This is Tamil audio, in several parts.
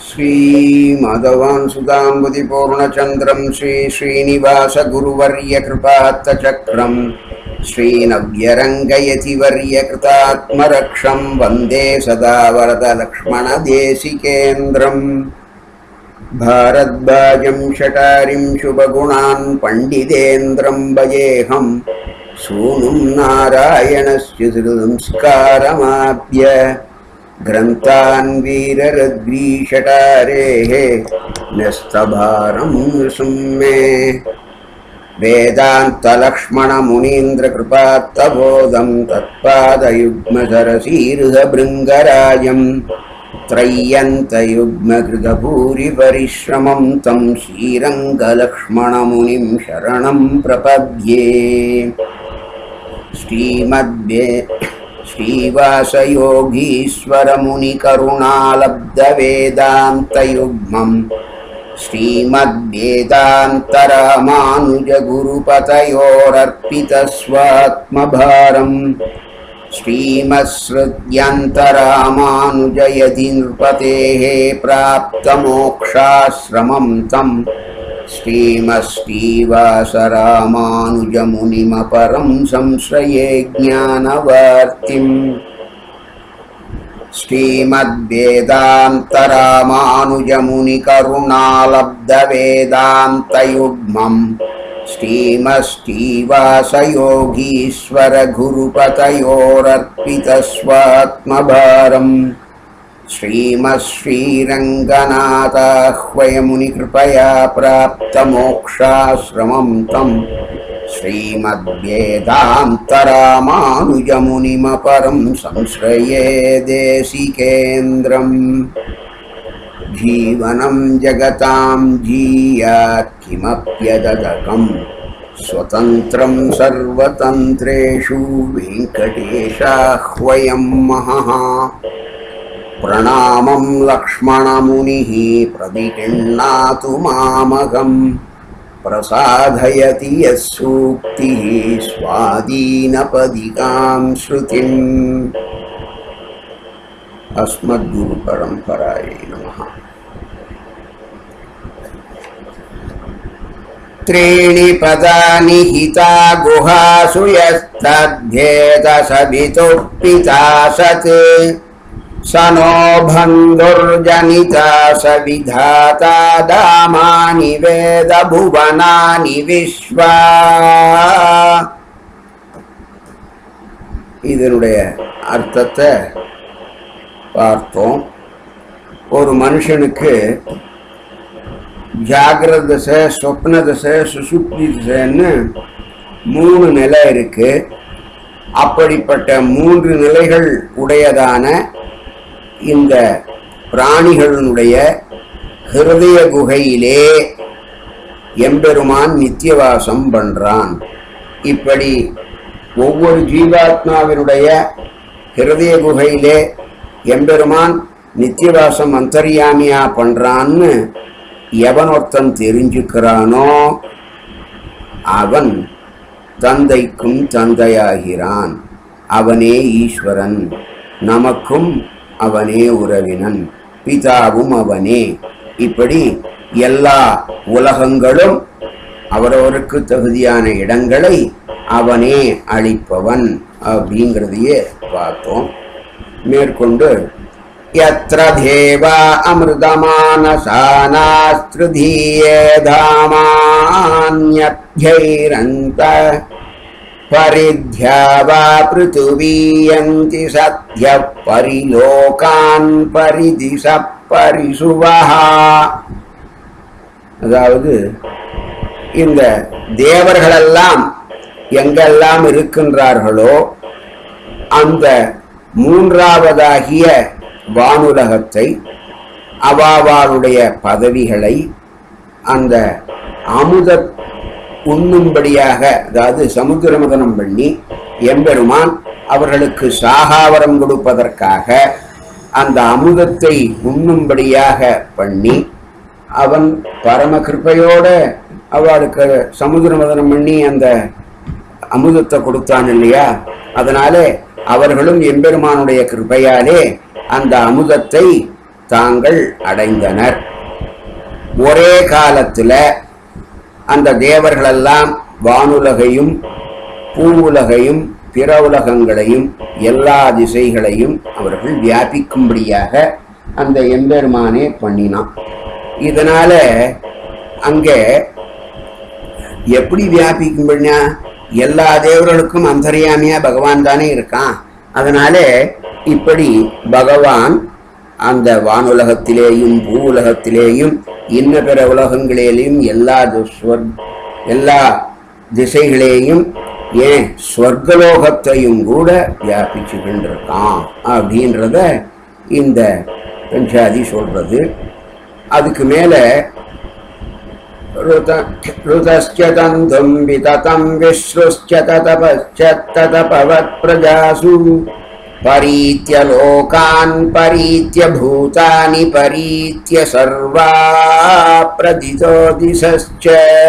श्रीमाधवान् सुधाम्बुधिपूर्णचन्द्रं श्रीश्रीनिवासगुरुवर्यकृपात्तचक्रम् श्रीनव्यरङ्गयतिवर्यकृतात्मरक्षं वन्दे सदा वरदलक्ष्मणदेशिकेन्द्रम् भारद्वाजं शटारिं शुभगुणान् पण्डितेन्द्रं भजेऽहं सूनुं नारायणस्य संस्कारमाप्य ग्रन्थान् वीररद्रीषटारेः न्यस्तभारं सुम्मे वेदान्तलक्ष्मणमुनीन्द्रकृपात्तबोधं तत्पादयुग्मसरसीर्हभृङ्गराजम् त्रय्यन्तयुग्मकृतभूरिपरिश्रमं तं श्रीरङ्गलक्ष्मणमुनिं शरणं प्रपद्ये श्रीमद्वे श्रीवासयोगीश्वरमुनिकरुणालब्धवेदान्तयुग्मम् श्रीमद्वेदान्तरामानुजगुरुपतयोरर्पितस्वात्मभारम् श्रीमत्सृत्यन्तरामानुजयति नृपतेः प्राप्तमोक्षाश्रमं तं श्रीमश्रीवासरामानुजमुनिमपरं संश्रये ज्ञानवार्तिम् श्रीमद्वेदान्तरामानुजमुनिकरुणालब्धवेदान्तयुग्मम् श्रीमश्रीवासयोगीश्वरगुरुपतयोरर्पितस्वात्मभारम् श्रीमश्रीरङ्गनाथाह्वयमुनिकृपया प्राप्तमोक्षाश्रमं तं श्रीमद्वेदान्तरामानुजमुनिमपरं संश्रये देशिकेन्द्रम् जीवनं जगतां जीयात् किमप्यदकम् स्वतन्त्रं सर्वतन्त्रेषु वेङ्कटेशाह्वयं महः प्रणामं लक्ष्मणमुनिः प्रतिगृह्णातु मामकम् प्रसादयति यः सूक्तिः स्वादीनपदिकां श्रुतिम् अस्मद्गुरुपरम्परायै नमः त्रीणि पदानि हिता गुहासु यस्तद्भेदसवितुः पिता सत् स नो बन्धुर्जनिता स विधाता दामानि वेदभुवनानि विश्वा இதனுடைய அர்த்தத்தை பார்த்தோம் ஒரு மனுஷனுக்கு ஜாகிரத தசை சொப்ன தசை சுசுப்தி தசைன்னு மூணு நிலை இருக்கு அப்படிப்பட்ட மூன்று நிலைகள் உடையதான இந்த பிராணிகளினுடைய ஹிருதய குகையிலே எம்பெருமான் நித்தியவாசம் பண்றான் இப்படி ஒவ்வொரு ஜீவாத்மாவினுடைய ஹிருதய குகையிலே எம்பெருமான் நித்தியவாசம் அந்தரியாமியா பண்றான்னு எவன் ஒருத்தன் தெரிஞ்சுக்கிறானோ அவன் தந்தைக்கும் தந்தையாகிறான் அவனே ஈஸ்வரன் நமக்கும் அவனே உறவினன் பிதாவும் அவனே இப்படி எல்லா உலகங்களும் அவரவருக்கு தகுதியான இடங்களை அவனே அளிப்பவன் அப்படிங்கிறதையே பார்த்தோம் மேற்கொண்டு यत्र देवा अमृतमानसानास्त्रुधीये धामान्यभ्यैरन्त परिध्या वा पृथिवीयन्ति सद्यः परिलोकान् परिदिश परिசுவः அதாவது இந்த தேவர்களெல்லாம் எங்கெல்லாம் இருக்கின்றார்களோ அந்த மூன்றாவதாகிய வானுலகத்தை அவாவாளுடைய பதவிகளை அந்த அமுத உண்ணும்படியாக அதாவது சமுத்திரமதனம் பண்ணி எம்பெருமான் அவர்களுக்கு சாகாவரம் கொடுப்பதற்காக அந்த அமுதத்தை உண்ணும்படியாக பண்ணி அவன் பரம கிருப்பையோட அவளுக்கு சமுதிரமதனம் பண்ணி அந்த அமுதத்தை கொடுத்தான் இல்லையா அதனாலே அவர்களும் எம்பெருமானுடைய கிருபையாலே அந்த அமுதத்தை தாங்கள் அடைந்தனர் ஒரே காலத்துல அந்த தேவர்களெல்லாம் வானுலகையும் பூவுலகையும் பிற உலகங்களையும் எல்லா திசைகளையும் அவர்கள் வியாபிக்கும்படியாக அந்த எம்பெருமானே பண்ணினான் இதனால அங்கே எப்படி வியாபிக்கும்படினா எல்லா தேவர்களுக்கும் அந்தரியாமியா பகவான் தானே இருக்கான் அதனால இப்படி பகவான் அந்த வானுலகத்திலேயும் பூ உலகத்திலேயும் இன்ன பிற உலகங்களிலேயும் எல்லா தி- ஸ்வர்- எல்லா திசைகளையும் ஏன் ஸ்வர்கலோகத்தையும் கூட வியாபிச்சுக்கின்றிருக்கான் அப்படின்றத இந்த பஞ்சாதி சொல்றது அதுக்கு மேல ऋतश्च तन्तुं विततं विश्रुश्च ततपश्चत्ततपवत्प्रजासु परीत्य लोकान् परीत्य भूतानि परीत्य सर्वा प्रदितो दिशश्च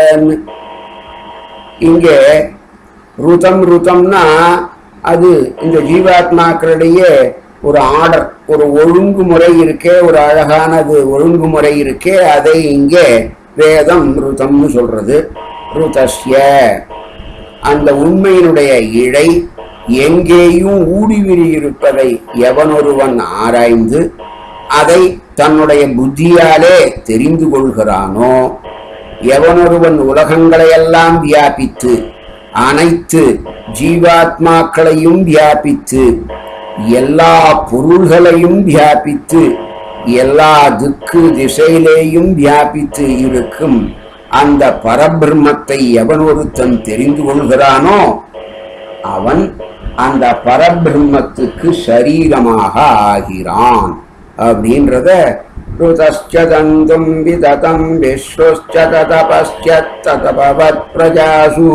இங்கே ருதம் ருதம்னா அது இந்த ஜீவாத்மாக்களிடையே ஒரு ஆர்டர் ஒரு ஒழுங்குமுறை இருக்கே ஒரு அழகானது ஒழுங்குமுறை இருக்கே அதை இங்கே வேதம் ருதம்னு சொல்றது ருதஸ்ய அந்த உண்மையினுடைய இழை எங்கேயும் ஊடுருவி இருப்பதை எவனொருவன் ஆராய்ந்து அதை தன்னுடைய புத்தியாலே தெரிந்து கொள்கிறானோ எவனொருவன் உலகங்களையெல்லாம் வியாபித்து அனைத்து ஜீவாத்மாக்களையும் வியாபித்து எல்லா பொருள்களையும் வியாபித்து எல்லா திக்கு திசையிலேயும் வியாபித்து இருக்கும் அந்த பரபிரம்மத்தை எவன் ஒருத்தன் தெரிந்து கொள்கிறானோ அவன் அந்த பரபிரம்மத்துக்கு சரீரமாக ஆகிறான் அப்படின்றத ருதஸ்சதந்தும் விததம் விஸ்வஸ்ச ததபஸ்சத்ததபவத் பிரஜாசு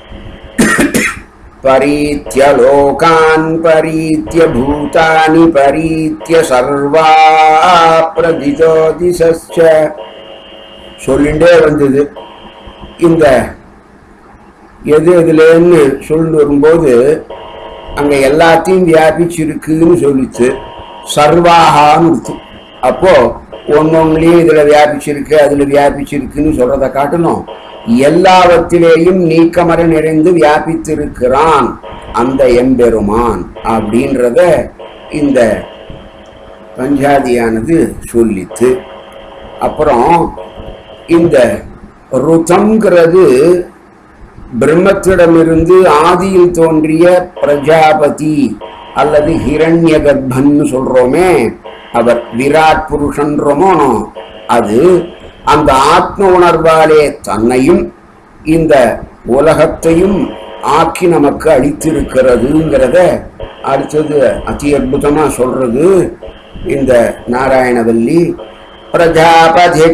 பரீத்ய லோகான் பரீத்ய பூதானி பரீத்ய சர்வா பிரதிதோ திசஸ்ச சொல்லிண்டே வந்தது இந்த எது எதுலேன்னு சொல்லி வரும்போது அங்க எல்லாத்தையும் வியாபிச்சிருக்குன்னு சொல்லிச்சு சர்வாகான்னு இருக்கு அப்போ ஒன்னொன்னுலயும் இதுல வியாபிச்சிருக்கு அதுல வியாபிச்சிருக்குன்னு சொல்றதை காட்டணும் எல்லாவற்றிலேயும் நீக்கமர நிறைந்து வியாபித்திருக்கிறான் அந்த எம்பெருமான் அப்படின்றத இந்த பஞ்சாதியானது சொல்லித்து அப்புறம் இந்த ருதம்ங்கிறது பிரம்மத்திடமிருந்து ஆதியில் தோன்றிய பிரஜாபதி அல்லது ஹிரண்ய கர்ப்பன்னு சொல்றோமே அவர் விராட் புருஷன்றோமோ அது அந்த ஆத்ம உணர்வாலே தன்னையும் இந்த உலகத்தையும் ஆக்கி நமக்கு அளித்திருக்கிறதுங்கிறத அடுத்தது அதி அற்புதமா சொல்றது இந்த நாராயணவல்லி பிரஜாபதி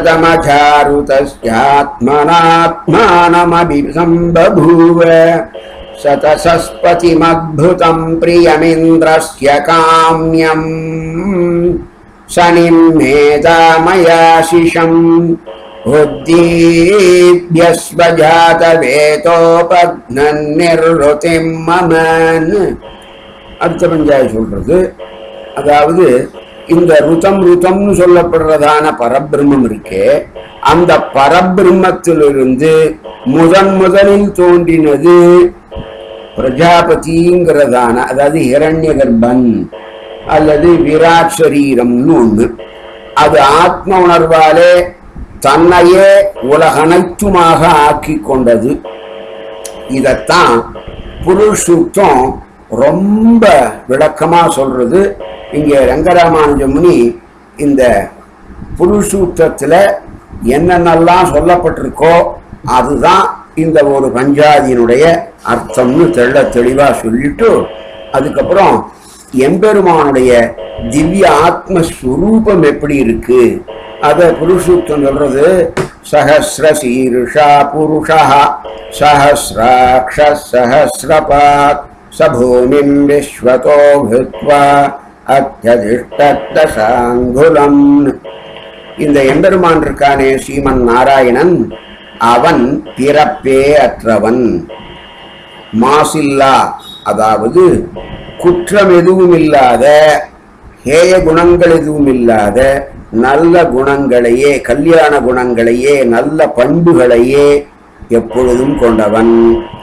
பிரதமச்சாருதஸ்யாத்மனாத்மானமபிசம்பூவ சதசஸ்பதிமத்புதம் பிரியமிந்திரஸ்ய காமியம் சனிம் மேதாமயாசிஷம் உத்தீப்யஸ்வஜாதவேதோபக்னிர்ருதிம் மமன் அடுத்த பஞ்சாயத்து சொல்றது அதாவது இந்த ருதம் ருதம்னு சொல்லப்படுறதான பரபிரம்மம் இருக்கே அந்த பரபிரம்மத்திலிருந்து முதன் முதலில் தோன்றினது பிரஜாபதிங்கிறதான அதாவது ஹிரண்ய கர்ப்பன் அல்லது விராட் சரீரம்னு ஒண்ணு அது ஆத்ம உணர்வாலே தன்னையே உலகனைத்துமாக ஆக்கி கொண்டது இதத்தான் புருஷூக்தம் ரொம்ப விளக்கமா சொல்றது இங்க ரங்கராமானுஜ முனி இந்த புருஷூக்தத்துல என்னென்னலாம் சொல்லப்பட்டிருக்கோ அதுதான் இந்த ஒரு பஞ்சாதியினுடைய அர்த்தம்னு தெள்ள தெளிவா சொல்லிட்டு அதுக்கப்புறம் எம்பெருமானுடைய திவ்ய ஆத்மஸ்வரூபம் எப்படி இருக்கு அத புருஷூக்தம் சொல்றது சஹசிர சீருஷா புருஷா சஹசிராட்ச சஹசிரபாத் சபூமிம் விஸ்வதோ பிருத்வா அத்தியதிஷ்டதசாங்குலம் இந்த எம்பெருமான் இருக்கானே ஸ்ரீமன் நாராயணன் அவன் பிறப்பே அற்றவன் மாசில்லா அதாவது குற்றம் எதுவும் இல்லாத ஹேய குணங்கள் எதுவும் இல்லாத நல்ல குணங்களையே கல்யாண குணங்களையே நல்ல பண்புகளையே எப்பொழுதும் கொண்டவன்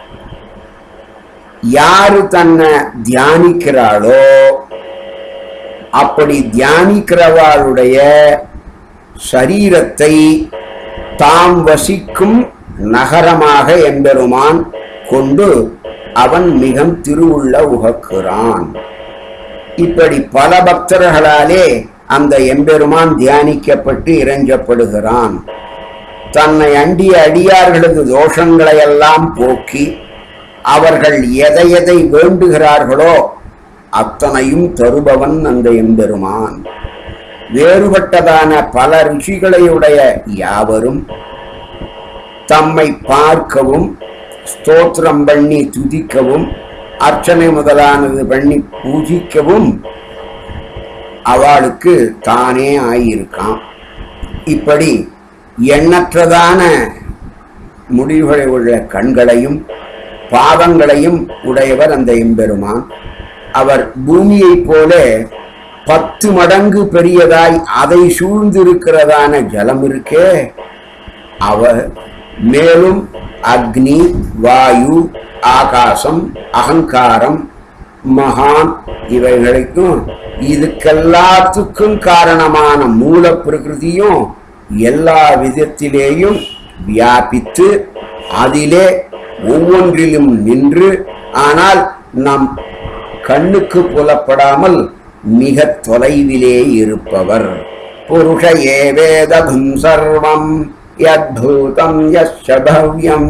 யாரு தன்னை தியானிக்கிறாளோ அப்படி தியானிக்கிறவாளுடைய சரீரத்தை தாம் வசிக்கும் நகரமாக எம்பெருமான் கொண்டு அவன் மிகம் திருவுள்ள உகக்குறான் இப்படி பல பக்தர்களாலே அந்த எம்பெருமான் தியானிக்கப்பட்டு இறைஞ்சப்படுகிறான் தன்னை அண்டிய அடியார்களது தோஷங்களை எல்லாம் போக்கி அவர்கள் எதை எதை வேண்டுகிறார்களோ அத்தனையும் தருபவன் அந்த எம்பெருமான் வேறுபட்டதான பல ருச்சிகளையுடைய யாவரும் தம்மை பார்க்கவும் ஸ்தோத்திரம் பண்ணி துதிக்கவும் அர்ச்சனை முதலானது பண்ணி பூஜிக்கவும் அவளுக்கு தானே ஆயிருக்கான் இப்படி எண்ணற்றதான முடிவுகளை உள்ள கண்களையும் பாதங்களையும் உடையவர் அந்த எம்பெருமான் அவர் பூமியைப் போல பத்து மடங்கு பெரியதாய் அதை சூழ்ந்திருக்கிறதான ஜலம் இருக்கே அவர் மேலும் அக்னி வாயு ஆகாசம் அகங்காரம் மகான் இவைகளுக்கும் இதுக்கெல்லாத்துக்கும் காரணமான மூல பிரகிருதியும் எல்லா விதத்திலேயும் வியாபித்து அதிலே ஒவ்வொன்றிலும் நின்று ஆனால் நம் கண்ணுக்கு புலப்படாமல் மிக தொலைவிலே இருப்பவர் புருஷ ஏவேதகும் சர்வம் யத்பூதம் யஸ்ய பவ்யம்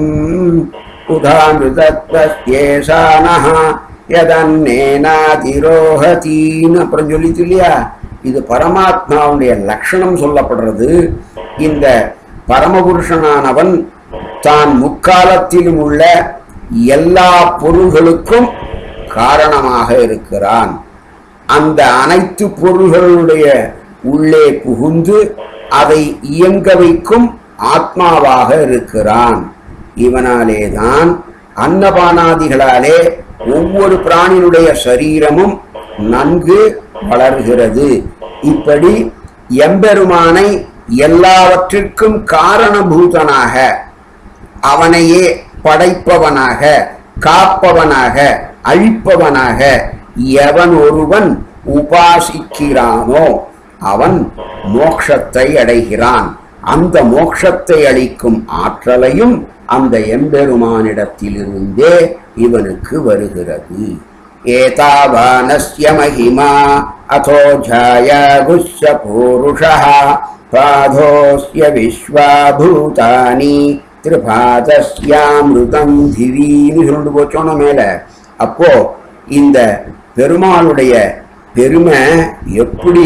உதாமிருதத்வஸ்யேஷானஹ யதன்னேனாதிரோஹதீன்னு அப்புறம் சொல்லிச்சு இல்லையா இது பரமாத்மாவுடைய லட்சணம் சொல்லப்படுறது இந்த பரமபுருஷனானவன் தான் முக்காலத்திலும் உள்ள எல்லா பொருள்களுக்கும் காரணமாக இருக்கிறான் அந்த அனைத்து பொருள்களுடைய உள்ளே புகுந்து அதை இயங்க வைக்கும் ஆத்மாவாக இருக்கிறான் இவனாலேதான் அன்னபானாதிகளாலே ஒவ்வொரு பிராணியினுடைய சரீரமும் நன்கு வளர்கிறது இப்படி எம்பெருமானை எல்லாவற்றிற்கும் காரணபூதனாக அவனையே படைப்பவனாக காப்பவனாக அழிப்பவனாக எவன் ஒருவன் உபாசிக்கிறானோ அவன் மோட்சத்தை அடைகிறான் அந்த மோட்சத்தை அளிக்கும் ஆற்றலையும் அந்த எம்பெருமானிடத்திலிருந்தே இவனுக்கு வருகிறது ஏதாவானஸ்ய மகிமா அதோ ஜாயாகுஷ்ய பூருஷः பாதோஸ்ய விஸ்வாபூதானி திருபாதஸ்யாமிருதம் திவீன்னு சொல்லிட்டு போச்சோன மேல அப்போ இந்த பெருமாளுடைய பெருமை எப்படி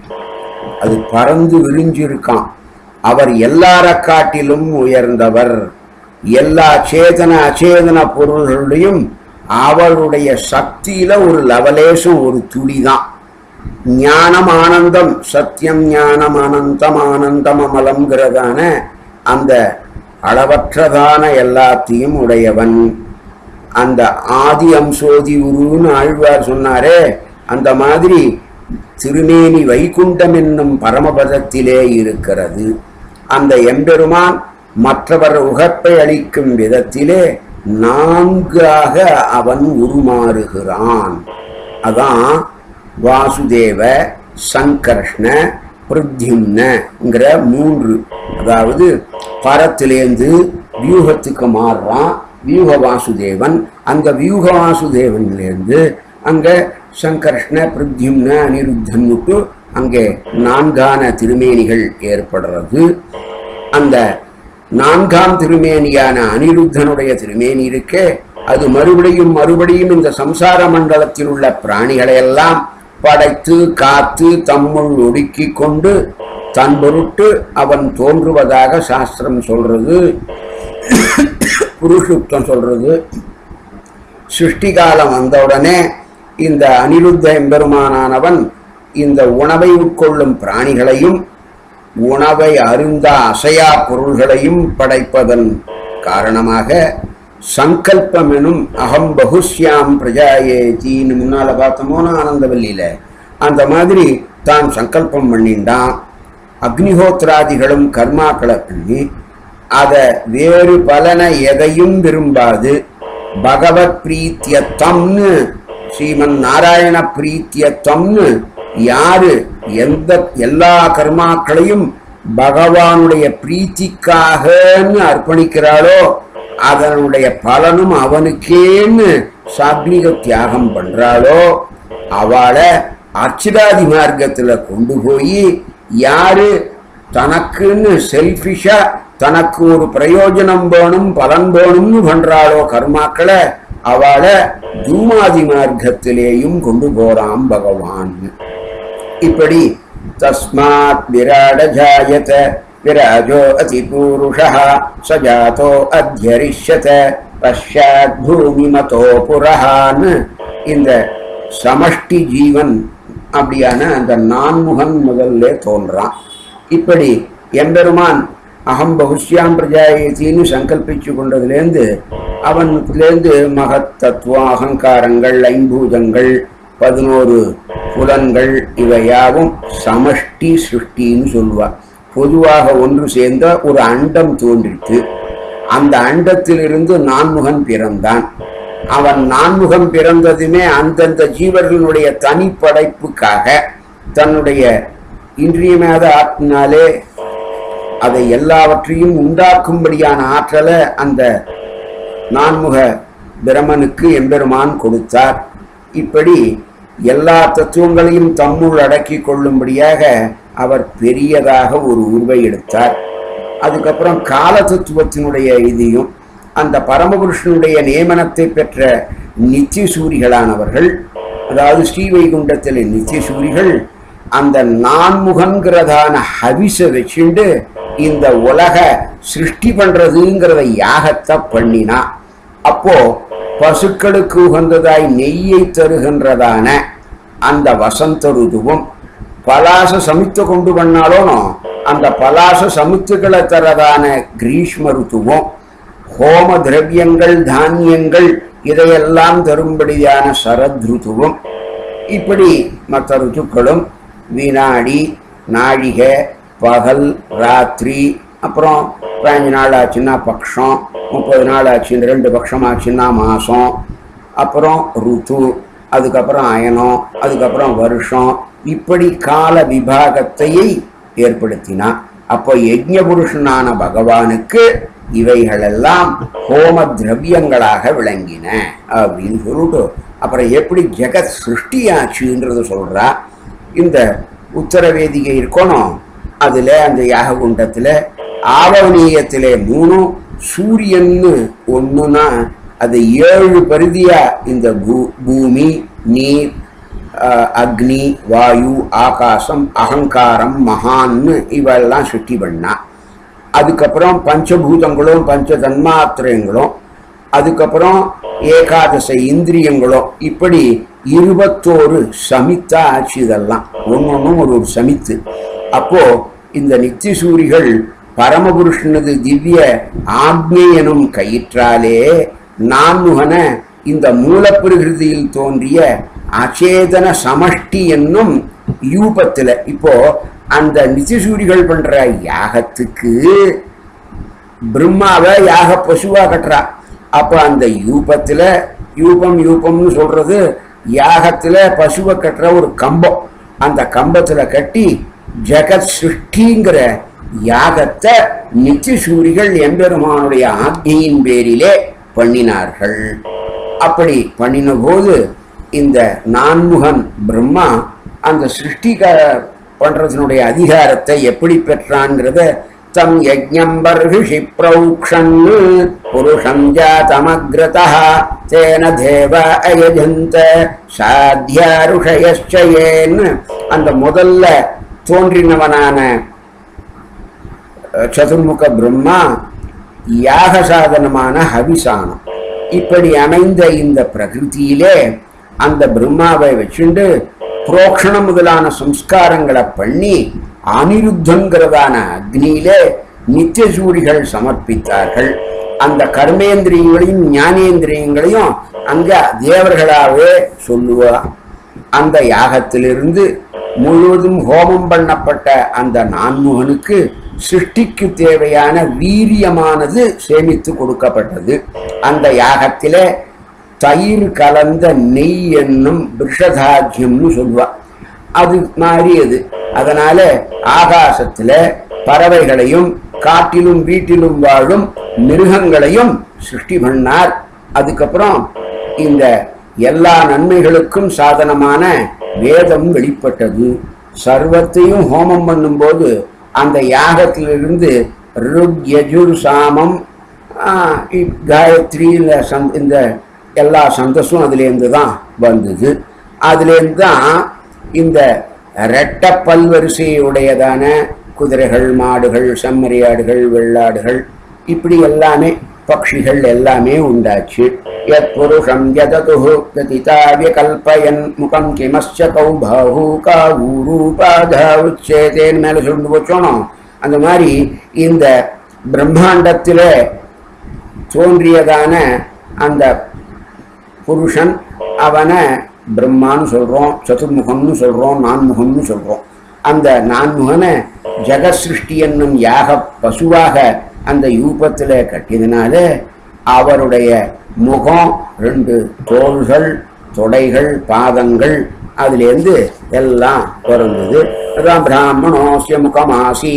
அது பறந்து விரிஞ்சிருக்கான் அவர் எல்லார காட்டிலும் உயர்ந்தவர் எல்லா சேதன அச்சேதன பொருள்களுடையும் அவருடைய சக்தியில ஒரு லவலேசம் ஒரு துளி தான் ஞானம் ஆனந்தம் சத்தியம் ஞானம் ஆனந்தம் ஆனந்தம் அமலம்ங்கிறதான அந்த அளவற்றதான எல்லாத்தையும் உடையவன் அந்த ஆதி அம்சோதி உருன்னு ஆழ்வார் சொன்னாரே அந்த மாதிரி திருமேனி வைகுண்டம் என்னும் பரமபதத்திலே இருக்கிறது அந்த எம்பெருமான் மற்றவர் உகப்பை அளிக்கும் விதத்திலே நான்காக அவன் உருமாறுகிறான் அதான் வாசுதேவ சங்கர்ஷ்ண பிருத்யும்னங்கிற மூன்று அதாவது பரத்திலேந்து வியூகத்துக்கு மாறுறான் வியூக வாசுதேவன் அந்த வியூக வாசுதேவன்லேருந்து அங்க சங்கர்ஷ்ண பிருத்யும்ன அனிருத்தன்னுட்டு அங்கே நான்கான திருமேனிகள் ஏற்படுறது அந்த நான்காம் திருமேனியான அனிருத்தனுடைய திருமேனி இருக்கே அது மறுபடியும் மறுபடியும் இந்த சம்சார மண்டலத்தில் உள்ள பிராணிகளை எல்லாம் படைத்து காத்து தம்முள் ஒடுக்கி கொண்டு தன் பொருட்டு அவன் தோன்றுவதாக சாஸ்திரம் சொல்றது புருஷுக்தம் சொல்றது சிருஷ்டி காலம் வந்தவுடனே இந்த அனிருத்த எம்பெருமானானவன் இந்த உணவை உட்கொள்ளும் பிராணிகளையும் உணவை அருந்த அசையா பொருள்களையும் படைப்பதன் காரணமாக சங்கல்பம் எனும் அகம் பகுஷ்யாம் பிரஜாயேத்தின்னு முன்னால பார்த்தோமோனா ஆனந்தவல்லியில அந்த மாதிரி தான் சங்கல்பம் பண்ணிண்டான் அக்னிஹோத்திராதிகளும் கர்மாக்களை பண்ணி அதை வேறு பலனை எதையும் விரும்பாது பகவத் பிரீத்தியத்தம்னு ஸ்ரீமன் நாராயண பிரீத்தியத்தம்னு யாரு எந்த எல்லா கர்மாக்களையும் பகவானுடைய பிரீத்திக்காகன்னு அர்ப்பணிக்கிறாளோ அதனுடைய பலனும் அவனுக்கேன்னு சாத்வீக தியாகம் பண்றாளோ அவளை அர்ச்சிராதி மார்க்கத்துல கொண்டு போய் யாரு தனக்குன்னு செல்ஃபிஷா தனக்கு ஒரு பிரயோஜனம் வேணும் பலன் வேணும்னு பண்றாளோ கர்மாக்களை அவளை தூமாதி மார்க்கத்திலேயும் கொண்டு போறான் பகவான் இப்படி தஸ்மாத் விராட ஜாயத விராஜோ அதிபூருஷா சஜாதோ அத்தியரிஷ்யத பஷாத் பூமிமதோ புரஹான்னு இந்த சமஷ்டி ஜீவன் அப்படியான அந்த நான்முகன் முதல்ல தோன்றான் இப்படி எம்பெருமான் அகம் பகுஷ்யாம் பிரஜாயத்தின்னு சங்கல்பிச்சு கொண்டதுலேருந்து அவனுலேருந்து மகத் தத்துவம் அகங்காரங்கள் ஐம்பூதங்கள் பதினோரு புலன்கள் இவையாவும் சமஷ்டி சிருஷ்டின்னு சொல்லுவா பொதுவாக ஒன்று சேர்ந்த ஒரு அண்டம் தோன்றிற்று அந்த அண்டத்திலிருந்து நான்முகன் பிறந்தான் அவன் நான்முகம் பிறந்ததுமே அந்தந்த ஜீவர்களுடைய தனிப்படைப்புக்காக தன்னுடைய இன்றியமையாத ஆற்றினாலே அதை எல்லாவற்றையும் உண்டாக்கும்படியான ஆற்றலை அந்த நான்முக பிரமனுக்கு எம்பெருமான் கொடுத்தார் இப்படி எல்லா தத்துவங்களையும் தம்முள் அடக்கி கொள்ளும்படியாக அவர் பெரியதாக ஒரு உருவை எடுத்தார் அதுக்கப்புறம் கால தத்துவத்தினுடைய இதையும் அந்த பரமபுருஷனுடைய நியமனத்தை பெற்ற நித்திய சூரிகளானவர்கள் அதாவது ஸ்ரீவைகுண்டத்தில் நித்திய சூரிகள் அந்த நான்முகன்கிறதான ஹவிச வச்சுண்டு இந்த உலக சிருஷ்டி பண்றதுங்கிறத யாகத்தை பண்ணினா அப்போ பசுக்களுக்கு உகந்ததாய் நெய்யை தருகின்றதான அந்த வசந்த ருதுவும் பலாச சமித்து கொண்டு பண்ணாலும் அந்த பலாச சமித்துக்களை தரதான கிரீஷ்ம ருத்துவும் ஹோம திரவியங்கள் தானியங்கள் இதையெல்லாம் தரும்படியான சரத் ருத்துவும் இப்படி மற்ற ருத்துக்களும் வினாடி நாழிகை பகல் ராத்திரி அப்புறம் பதினஞ்சு நாள் ஆச்சுன்னா பக்ஷம் முப்பது நாள் ஆச்சு ரெண்டு பக்ஷம் ஆச்சுன்னா மாதம் அப்புறம் ருத்து அதுக்கப்புறம் அயனம் அதுக்கப்புறம் வருஷம் இப்படி கால விபாகத்தையை ஏற்படுத்தினான் அப்போ யஜ்ஞ புருஷனான பகவானுக்கு இவைகளெல்லாம் ஹோம திரவியங்களாக விளங்கின அப்படின்னு சொல்லிட்டு அப்புறம் எப்படி ஜெகத் சிருஷ்டியாச்சுன்றது சொல்றா இந்த உத்தரவேதிகை இருக்கணும் அதுல அந்த யாககுண்டத்துல ஆவணீயத்திலே மூணு சூரியன்னு ஒண்ணுனா அது ஏழு பரிதியா இந்த பூ பூமி நீர் அஹ், அக்னி வாயு ஆகாசம் அகங்காரம் மகான்னு இவெல்லாம் சுட்டி பண்ணா அதுக்கப்புறம் பஞ்சபூதங்களும் பஞ்ச தன்மாத்திரங்களும் அதுக்கப்புறம் ஏகாதச இந்திரியங்களும் இப்படி இருபத்தோரு சமித்தா ஆச்சு இதெல்லாம் ஒன்னொன்னும் ஒரு ஒரு சமித்து அப்போ இந்த நித்தியசூரிகள் பரமபுருஷனது திவ்ய ஆக்ஞை எனும் கயிற்றாலே நான்முகன இந்த மூலப்பிரகிருதியில் தோன்றிய அச்சேதன சமஷ்டி என்னும் யூபத்துல இப்போ அந்த நித்தியசூரிகள் பண்ற யாகத்துக்கு பிரம்மாவை யாக பசுவா கட்டுறா அப்ப அந்த யூபத்துல யூபம் யூபம்னு சொல்றது யாகத்துல பசுவை கட்டுற ஒரு கம்பம் அந்த கம்பத்துல கட்டி ஜெகத் சிருஷ்டிங்கிற யாகத்தை நித்தியசூரிகள் எம்பெருமானுடைய ஆக்ஞையின் பேரிலே பண்ணினார்கள் அப்படி பண்ணின போது இந்த நான்முகன் பிரம்மா அந்த சிருஷ்டிக பண்றதனுடைய அதிகாரத்தை எப்படி பெற்றான்ங்கிறத தம் யஜ்ஞம் பர்ஹிஷி பிரௌக்ஷன் புருஷம் ஜாதமக்ரதः தேன தேவ அயஜந்த சாத்தியாருஷயச்சயேன்னு அந்த முதல்ல தோன்றினவனான அஹ், சதுர்முக பிரம்மா யாக சாதனமான ஹவிசானம் இப்படி அமைந்த இந்த பிரகிருதியிலே அந்த பிரம்மாவை வச்சுண்டு புரோக்ஷணம் முதலான சம்ஸ்காரங்களை பண்ணி அனிருத்தங்கிறதான அக்னியிலே நித்தியசூரிகள் சமர்ப்பித்தார்கள் அந்த கர்மேந்திரியங்களையும் ஞானேந்திரியங்களையும் அங்க தேவர்களாவே சொல்லுவா அந்த யாகத்திலிருந்து முழுவதும் ஹோமம் பண்ணப்பட்ட அந்த நான்முகனுக்கு சிருஷ்டிக்கு தேவையான வீரியமானது சேமித்து கொடுக்கப்பட்டது அந்த யாகத்திலே தயிர் கலந்த நெய் என்னும் விஷதாக்கியம்னு சொல்லுவா அது மாறியது அதனால ஆகாசத்துல பறவைகளையும் காட்டிலும் வீட்டிலும் வாழும் மிருகங்களையும் சிருஷ்டி பண்ணார் அதுக்கப்புறம் இந்த எல்லா நன்மைகளுக்கும் சாதனமான வேதம் வெளிப்பட்டது சர்வத்தையும் ஹோமம் பண்ணும்போது அந்த யாகத்திலிருந்து ருக் யஜுர் சாமம் ஆஹ், இ- காயத்ரி இல்ல சந் இந்த எல்லா சந்தஸும் அதுலேருந்து தான் வந்தது அதுலேருந்து தான் இந்த ரெட்ட பல்வரிசையுடையதான குதிரைகள் மாடுகள் செம்மறியாடுகள் வெள்ளாடுகள் இப்படி எல்லாமே பக்ஷிகள் எல்லாமே உண்டாச்சு யத் புருஷம் யததுஹு கதிதாவிய கல்பயன் முகம் கிமஸ்ய கௌபாஹு காவூரூபாதா உச்சேதேன்னு மேலே சொல்லி போச்சோனோ அந்த மாதிரி இந்த பிரம்மாண்டத்திலே தோன்றியதான அந்த புருஷன் அவனை பிரம்மான்னு சொல்றோம் சதுர்முகம்னு சொல்றோம் நான்முகம்னு சொல்றோம் அந்த நான்முகனை ஜெகத் சிருஷ்டி என்னும் யாக பசுவாக அந்த யூபத்துல கட்டியதுனால அவருடைய முகம் ரெண்டு தோள்கள் தொடைகள் பாதங்கள் அதுலேருந்து எல்லாம் பிறந்தது அதான் பிராமணோஸ்ய முகமாசி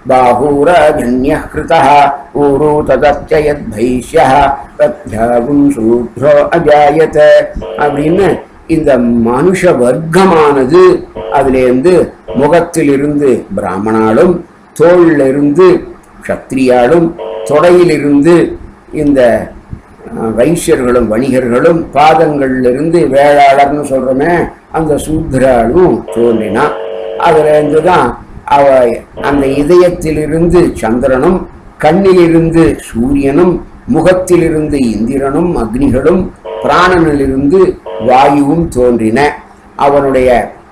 பாகூரஜன்ய கிருதா ஊரு ததச்சயத் பைஷ்ய தத்யாகும் சூத்ரோ அஜாயத அப்படின்னு இந்த மனுஷ வர்க்கமானது அதிலேருந்து முகத்திலிருந்து பிராமணாலும் தோளிலிருந்து க்ஷத்ரியாலும் தொடையிலிருந்து இந்த அஹ், வைசியர்களும் வணிகர்களும் பாதங்களிலிருந்து வேளாளர்னு சொல்றோமே அந்த சூத்ராலும் தோன்றினான் அதுல இருந்து தான் அவ அந்த இதயத்திலிருந்து சந்திரனும் கண்ணிலிருந்து சூரியனும் முகத்திலிருந்து இந்திரனும் அக்னிகளும் பிராணனிலிருந்து வாயுவும் தோன்றின அவனுடைய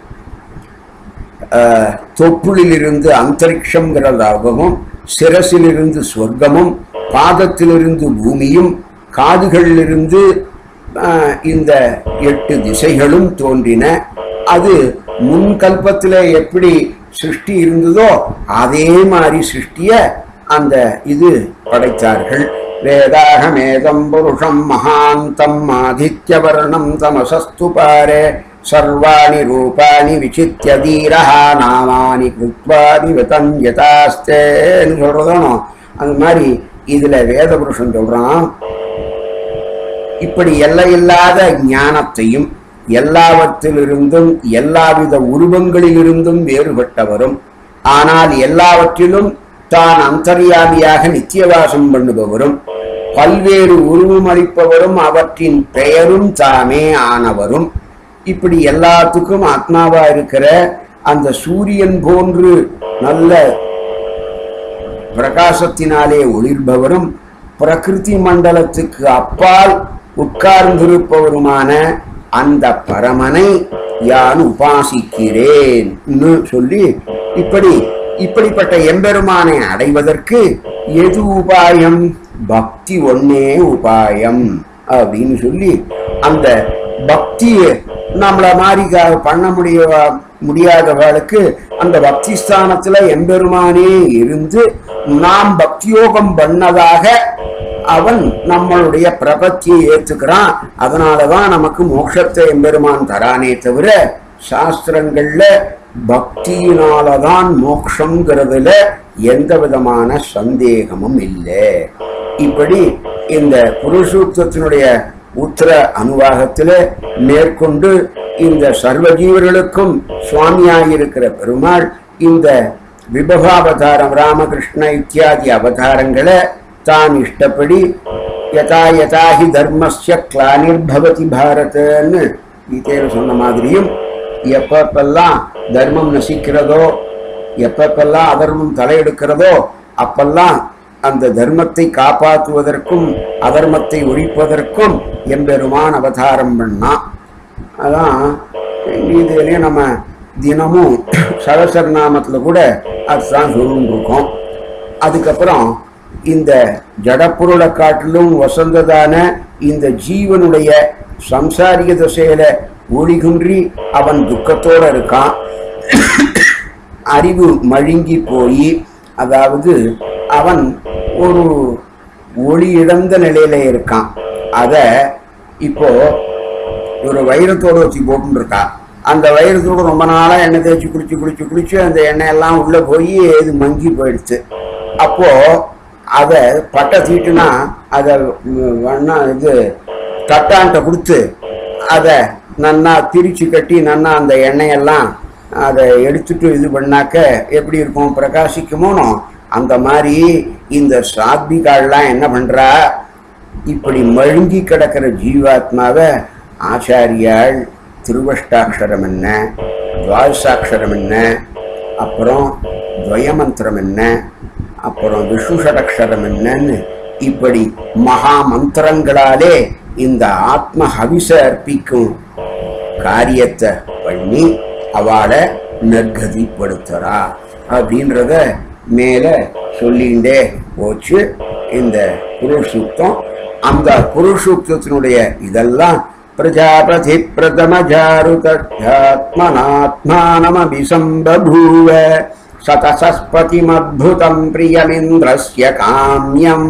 அஹ், தொப்புளிலிருந்து அந்தரிக்ஷங்கிறதாகவும் சிரசிலிருந்து சொர்க்கமும் பாதத்திலிருந்து பூமியும் காதுகளிலிருந்து அஹ், இந்த எட்டு திசைகளும் தோன்றின அது முன்கல்பத்தில் எப்படி சிருஷ்டி இருந்ததோ அதே மாதிரி சிருஷ்டிய அந்த இது படைத்தார்கள் வேதாகமேதம் புருஷம் மகாந்தம் ஆதித்யவர்ணம் தமசஸ்து பாரே சர்வாணி ரூபாணி விசித்திய தீரஹ நாமானி கிருத்வாதி விதம் யதாஸ்தேன்னு சொல்றதானோ அந்த மாதிரி இதுல வேத புருஷன் சொல்றான் இப்படி எல்லையில்லாத ஞானத்தையும் எல்லாவற்றிலிருந்தும் எல்லாவித உருவங்களிலிருந்தும் வேறுபட்டவரும் ஆனால் எல்லாவற்றிலும் தான் அந்தர்யாமியாக நித்தியவாசம் பண்ணுபவரும் பல்வேறு உருவம் அளிப்பவரும் அவற்றின் பெயரும் தாமே ஆனவரும் இப்படி எல்லாத்துக்கும் ஆத்மாவா இருக்கிற அந்த சூரியன் போன்று நல்ல பிரகாசத்தினாலே ஒளிர்பவரும் பிரகிருதி மண்டலத்துக்கு அப்பால் உட்கார்ந்திருப்பவருமான அந்த பரமனை யான் உபாசிக்கிறேன் சொல்லி இப்படி இப்படிப்பட்ட எம்பெருமானை அடைவதற்கு எது உபாயம் பக்தி ஒன்னே உபாயம் அப்படின்னு சொல்லி அந்த பக்தியை நம்மள மாதிரி க- பண்ண முடிய முடியாதவர்களுக்கு அந்த பக்தி ஸ்தானத்துல எம்பெருமானே இருந்து நாம் பக்தியோகம் பண்ணதாக அவன் நம்மளுடைய பிரபத்தியை ஏத்துக்கிறான் அதனாலதான் நமக்கு மோட்சத்தை எம்பெருமான் தரானே தவிர சாஸ்திரங்கள்ல பக்தியினாலதான் மோட்சங்கிறதுல எந்த விதமான சந்தேகமும் இல்லை இப்படி இந்த புருஷூத்தத்தினுடைய உத்தர அனுவாகத்துல மேற்கொண்டு இந்த சர்வ ஜீவர்களுக்கும் சுவாமியாயிருக்கிற பெருமாள் இந்த விபவாவதாரம் ராமகிருஷ்ண இத்தியாதி அவதாரங்களை தான் இஷ்டப்படி யதா யதா ஹி தர்மஸ்ய கிளானிர்பவதி பாரதன்னு கீதையில சொன்ன மாதிரியும் எப்பப்பெல்லாம் தர்மம் நசிக்கிறதோ எப்பப்பெல்லாம் அதர்மம் தலையெடுக்கிறதோ அப்பெல்லாம் அந்த தர்மத்தை காப்பாற்றுவதற்கும் அதர்மத்தை ஒழிப்பதற்கும் எம்பெருமான் அவதாரம் பண்ணான் அதான் இதுலயே நம்ம தினமும் சரசர் நாமத்துல கூட அதுதான் சொல்லிட்டு இருக்கோம் அதுக்கப்புறம் இந்த ஜடப்பொருளை காட்டிலும் வசந்ததான இந்த ஜீவனுடைய சம்சாரிக திசையில ஒளிகுன்றி அவன் துக்கத்தோட இருக்கான் அறிவு மழுங்கி போய் அதாவது அவன் ஒரு ஒளி இழந்த நிலையில இருக்கான் அத இப்போ ஒரு வைரத்தோட வச்சு போட்டுன்னு இருக்கா அந்த வைரத்தோட ரொம்ப நாளா எண்ணெய் தேய்ச்சி குளிச்சு குளிச்சு குளிச்சு அந்த எண்ணெய் எல்லாம் உள்ள போய் இது மங்கி போயிடுச்சு அப்போ அதை பட்டை தீட்டுனா அதை ம், வண்ணா இது தட்டான்ட்ட கொடுத்து அதை நன்னா திரிச்சு கட்டி நன்னா அந்த எண்ணெயெல்லாம் அதை எடுத்துட்டு இது பண்ணாக்க எப்படி இருக்கும் பிரகாசிக்குமோனோ அந்த மாதிரி இந்த சாத்விகால்லாம் என்ன பண்றா இப்படி மழுங்கி கிடக்கிற ஜீவாத்மாவை ஆச்சாரியாள் திருவஷ்டாட்சரம் என்ன துவாசாட்சரம் என்ன அப்புறம் துவயமந்திரம் என்ன அப்புறம் விஷ்ணுஷடக்ஷரம் என்னன்னு இப்படி மகா மந்திரங்களாலே இந்த ஆத்ம ஹவிச அர்ப்பிக்கும் காரியத்தை பண்ணி அவளை நற்கதிப்படுத்துறா அப்படின்றத மேல சொல்லிண்டே போச்சு இந்த குருசூக்தம் அந்த குருசூக்தத்தினுடைய இதெல்லாம் பிரஜாபதி பிரதம ஜாருதாத்மனாத்மானமபிசம்பூவ சதசஸ்பதிமத்புதம் பிரியமிந்திரஸ்ய காமியம்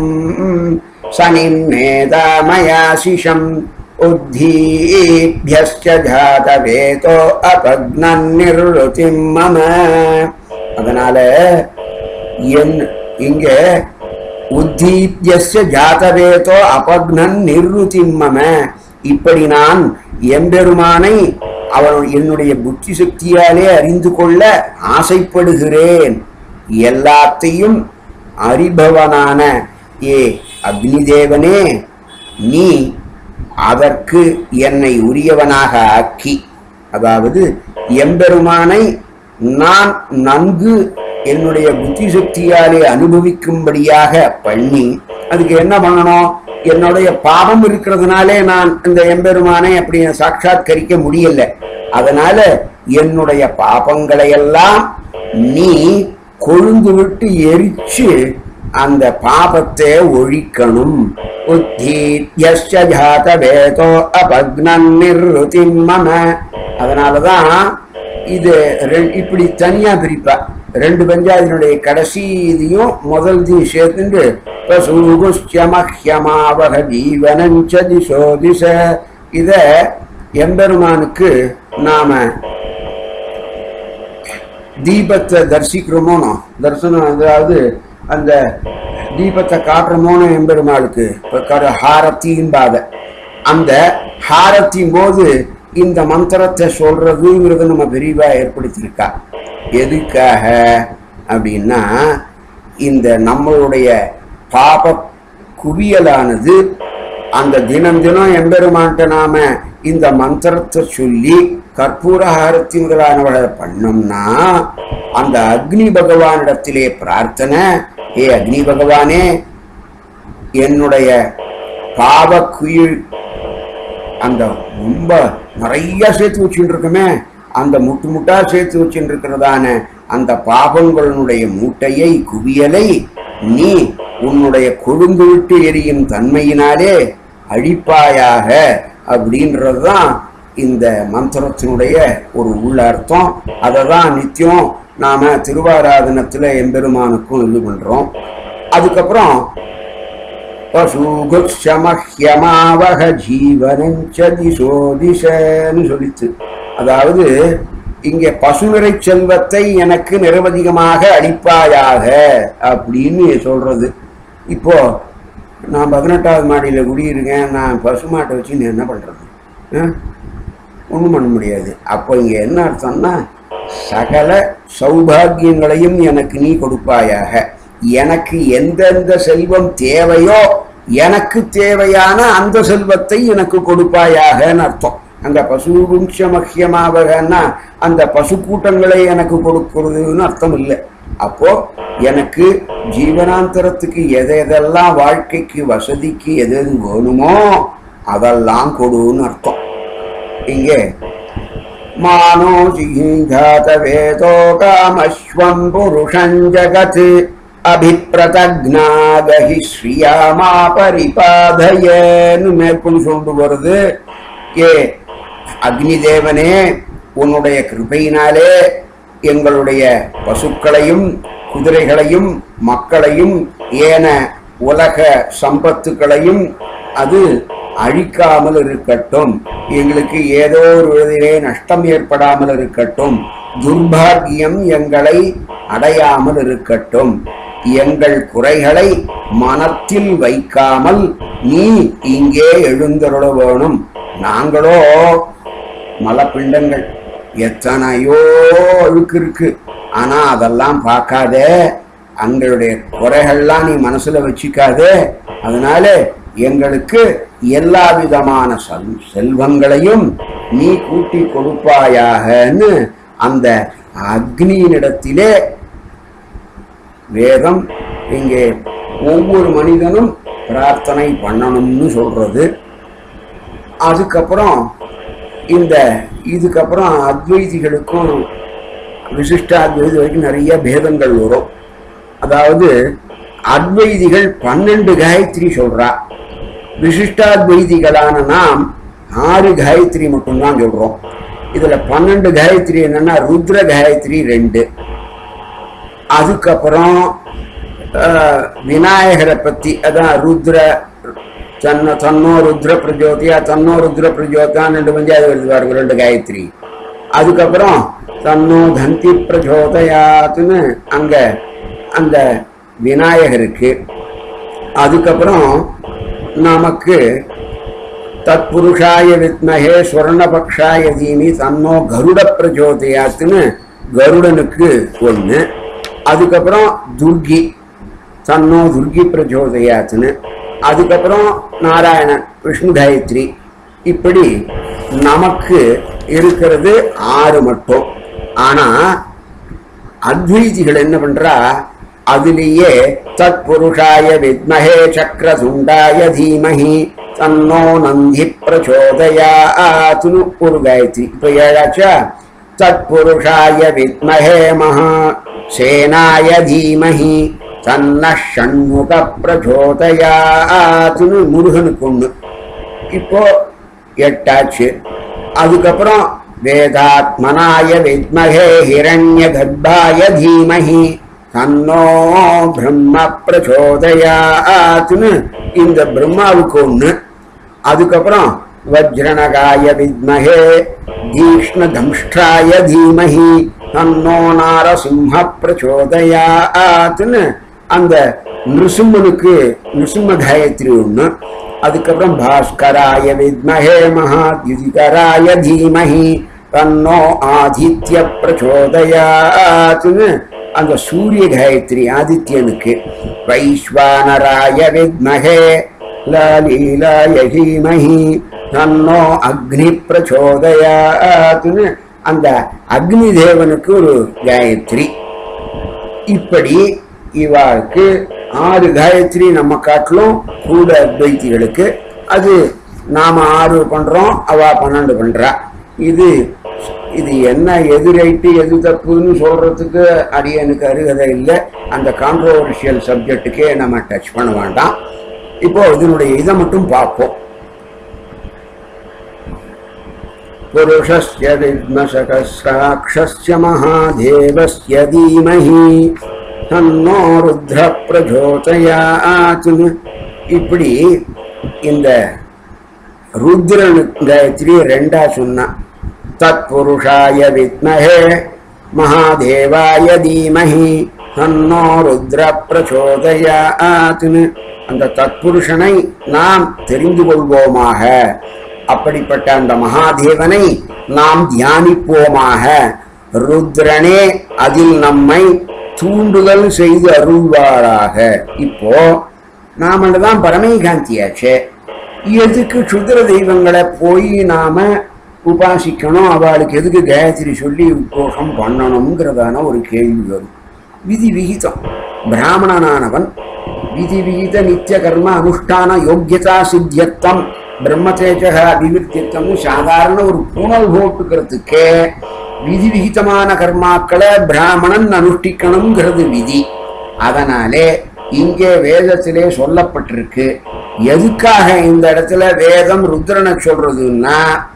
சனின்னேதாமயாசிஷம் உத்தீபியஸ்ய ஜாதவேதோ அபக்னன்னிருத்திம் மம அதனால என் இங்க உத்தீபியஸ்ய ஜாதவேதோ அபக்னன் நிருதிம்மம இப்படி நான் எம்பெருமானை அவன் என்னுடைய புத்தி சக்தியாலே அறிந்து கொள்ள ஆசைப்படுகிறேன் எல்லாத்தையும் அறிபவனான ஏ அக்னி தேவனே நீ அதற்கு என்னை உரியவனாக ஆக்கி அதாவது எம்பெருமானை நான் நன்கு என்னுடைய புத்தி சக்தியாலே அனுபவிக்கும்படியாக பண்ணி அதுக்கு என்ன பண்ணணும் என்னுடைய பாவம் இருக்கிறதுனாலே நான் இந்த எம்பெருமானை அப்படி சாட்சாத்கரிக்க முடியல அதனால என்னுடைய பாபங்களை எல்லாம் நீ கொழுந்து விட்டு எரிச்சு அந்த பாபத்தை ஒழிக்கணும் உத்தீத்யஸ்ய ஜாத வேதோ அபக்னன் நிருதிம் மம அதனாலதான் இது ரெ- இப்படி தனியா பிரிப்பா ரெண்டு பஞ்சாயத்தினுடைய கடைசி இதையும் முதல் இதையும் சேர்த்துட்டு பசூகுஷ்யமஹ்யமாவக ஜீவனஞ்ச திசோ திச இத எம்பெருமானுக்கு நாம தீபத்தை தரிசிக்கிறோமோனோ தரிசனம் அதாவது அந்த தீபத்தை காட்டுறமோனோ எம்பெருமாளுக்கு இப்ப கரு ஹாரத்தின்பாத அந்த ஹாரத்தின் போது இந்த மந்திரத்தை சொல்றதுங்கிறது நம்ம விரிவா ஏற்படுத்தியிருக்கா எதுக்காக அப்படின்னா இந்த நம்மளுடைய பாப குவியலானது அந்த தினம் தினம் எம்பெருமான்ட்ட நாம இந்த மந்திரத்தை சொல்லி கற்பூர ஹாரத்தி முதலானவளை பண்ணோம்னா அந்த அக்னி பகவானிடத்திலே பிரார்த்தனை ஏ அக்னி பகவானே என்னுடைய பாவ குயில் அந்த ரொம்ப நிறைய சேர்த்து வச்சுட்டு இருக்குமே அந்த முட்டு முட்டா சேர்த்து வச்சுட்டு இருக்கிறதான அந்த பாபங்களுடைய மூட்டையை குவியலை நீ உன்னுடைய கொழுந்து விட்டு எரியும் தன்மையினாலே அழிப்பாயாக அப்படின்றதுதான் இந்த மந்திரத்தினுடைய ஒரு உள்ளர்த்தம் அதை தான் நித்தியம் நாம திருவாராதனத்துல எம்பெருமானுக்கும் இது பண்றோம் அதுக்கப்புறம் பசுகுஷமஹ்யமாவக ஜீவனஞ்ச திசோ திசன்னு சொல்லித்து அதாவது இங்கே பசுநிறை செல்வத்தை எனக்கு நிரவதிகமாக அளிப்பாயாக அப்படின்னு சொல்றது இப்போ நான் பதினெட்டாவது மாடியில குடியிருக்கேன் நான் பசுமாட்டை வச்சு நீ என்ன பண்றது ஒன்றும் பண்ண முடியாது அப்போ இங்க என்ன அர்த்தம்னா சகல சௌபாகியங்களையும் எனக்கு நீ கொடுப்பாயாக எனக்கு எந்தெந்த செல்வம் தேவையோ எனக்கு தேவையான அந்த செல்வத்தை எனக்கு கொடுப்பாயாகன்னு அர்த்தம் அந்த பசுகும்சமஹ்யமாவகன்னா அந்த பசு கூட்டங்களை எனக்கு கொடுக்கிறதுன்னு அர்த்தம் இல்லை அப்போ எனக்கு ஜீவனாந்தரத்துக்கு எதை எதெல்லாம் வாழ்க்கைக்கு வசதிக்கு எது எது வேணுமோ அதெல்லாம் கொடுன்னு அர்த்தம் இங்கே மானோ ஜிஹாத வேதோ காமஸ்வம் புருஷம் ஜகத் அபிப்பிரதக்னாகி ஸ்ரீயாமா பரிபாதயன்னு மேற்கொண்டு சொல்லிட்டு வருது ஏ அக்னி தேவனே உன்னுடைய கிருபையினாலே எங்களுடைய பசுக்களையும் குதிரைகளையும் மக்களையும் ஏன உலக சம்பத்துக்களையும் அது அழிக்காமல் இருக்கட்டும் எங்களுக்கு ஏதோ ஒரு விதத்திலே நஷ்டம் ஏற்படாமல் இருக்கட்டும் துர்பாகியம் எங்களை அடையாமல் இருக்கட்டும் எங்கள் குறைகளை மனத்தில் வைக்காமல் நீ இங்கே எழுந்தருள வேணும் நாங்களோ மலப்பிண்டங்கள் எத்தனையோ அழுக்கு இருக்கு ஆனா அதெல்லாம் பார்க்காத அங்களுடைய குறைகள்லாம் நீ மனசுல வச்சுக்காத அதனால எங்களுக்கு எல்லா விதமான செல் செல்வங்களையும் நீ கூட்டி கொடுப்பாயாகன்னு அந்த அக்னியினிடத்திலே வேதம் இங்கே ஒவ்வொரு மனிதனும் பிரார்த்தனை பண்ணணும்னு சொல்றது அதுக்கப்புறம் இந்த இதுக்கப்புறம் அத்வைதிகளுக்கும் விசிஷ்ட அத்வைதி வரைக்கும் நிறைய பேதங்கள் வரும் அதாவது அத்வைதிகள் பன்னெண்டு காயத்ரி சொல்றா விசிஷ்டாத்வைதிகளான நாம் ஆறு காயத்ரி மட்டும்தான் சொல்றோம் இதுல பன்னெண்டு காயத்ரி என்னன்னா ருத்ர காயத்ரி ரெண்டு அதுக்கப்புறம் ஆஹ், விநாயகரை பத்தி அதான் ருத்ர தன்ன தன்னோ ருத்ர பிரஜோதியா தன்னோ ருத்ர பிரஜோதியான்னு ரெண்டு பஞ்சாயத்து வருது பாருங்க ரெண்டு காயத்ரி அதுக்கப்புறம் தன்னோ தந்தி பிரஜோதயாத்துன்னு அங்க அந்த விநாயகருக்கு அதுக்கப்புறம் நமக்கு தத்புருஷாய வித்மகே ஸ்வர்ணபக்ஷாய தீமி தன்னோ கருட பிரஜோதயாத்துன்னு கருடனுக்கு ஒன்று அதுக்கப்புறம் துர்கி தன்னோ துர்கி பிரஜோதயாத்துன்னு அதுக்கப்புறம் நாராயணன் விஷ்ணு காயத்ரி இப்படி நமக்கு இருக்கிறது ஆறு மட்டும் ஆனா அத்வைதிகள் என்ன பண்றா அதுலேயே தத்புருஷாய வித்மஹே சக்கரசுண்டாய தீமஹி தன்னோ நந்தி பிரச்சோதயாத்துன்னு ஒரு காயத்ரி இப்ப ஏழாச்சா தத்புருஷாய வித்மஹே மகா சேனாய தீமஹி தன்ன ஷண்முக பிரச்சோதயாத்துன்னு முருகனுக்கு ஒண்ணு இப்போ எட்டாச்சு அதுக்கப்புறம் வேதாத்மனாய வித்மகே ஹிரண்ய கர்ப்பாய தீமஹி தன்னோ பிரம்ம பிரச்சோதயாத்துன்னு இந்த பிரம்மாவுக்கு ஒண்ணு அதுக்கப்புறம் வஜ்ரணகாய வித்மகே தீஷ்ண தம்ஷ்டாய தீமஹி தன்னோ நாரசிம்ம பிரச்சோதயாத்துன்னு அந்த நிருசிம்மனுக்கு நிருசிம்ம காயத்ரி ஒண்ணு அதுக்கப்புறம் பாஸ்கராய வித்மஹே மகாத்யுதிகராய தீமஹி தன்னோ ஆதித்ய பிரச்சோதயாத்துன்னு அந்த சூரிய காயத்ரி ஆதித்யனுக்கு வைஸ்வானராய வித்மஹே லாலீலாய தீமஹி தன்னோ அக்னி பிரச்சோதயாத்துன்னு அந்த அக்னி தேவனுக்கு ஒரு காயத்ரி இப்படி இவாளுக்கு ஆறு காயத்ரி நம்ம காட்டிலும் கூட அத்வைத்திகளுக்கு அது நாம ஆறு பண்றோம் அவ பன்னெண்டு பண்றா இது இது என்ன எது ரைட்டு எது தப்புன்னு சொல்றதுக்கு அடியனுக்கு அருகதை இல்லை அந்த கான்ட்ரோவர்ஷியல் சப்ஜெக்டுக்கே நம்ம டச் பண்ண வேண்டாம் இப்போ இதனுடைய இதை மட்டும் பார்ப்போம் पुरुषस्य विद्मशकस्राक्षस्य महादेवस्य धीमहि தன்னோ ருத்ர பிரஜோதயாத் இப்படி இந்த ருத்ரனு காயத்ரி ரெண்டா சொன்னான் தத்புருஷாய வித்மஹே மகாதேவாய தீமஹி தன்னோ ருத்ர பிரச்சோதயாத்னு அந்த தத்புருஷனை நாம் தெரிந்து கொள்வோமாக அப்படிப்பட்ட அந்த மகாதேவனை நாம் தியானிப்போமாக ருத்ரனே அதில் நம்மை தூண்டுதல் செய்து அருள்வாராக இப்போ நாம தான் பரமேகாந்தியாச்சே எதுக்கு சுத்திர தெய்வங்களை போய் நாம உபாசிக்கணும் அவளுக்கு எதுக்கு காயத்ரி சொல்லி உத்கோஷம் பண்ணணுங்கிறதான ஒரு கேள்வி வரும் விதி விகிதம் பிராமணனானவன் விதி விகித நித்திய கர்ம அனுஷ்டான யோக்கியதா சித்தியத்தம் பிரம்மதேஜக அபிவிருத்தியத்தம்னு சாதாரண ஒரு புனல் போட்டுக்கிறதுக்கே விதி விகிதமான கர்மாக்களை பிராமணன் அனுஷ்டிக்கணுங்கிறது விதி அதனாலே இங்கே வேதத்திலே சொல்லப்பட்டிருக்கு எதுக்காக இந்த இடத்துல வேதம் ருத்ரனை சொல்றதுன்னா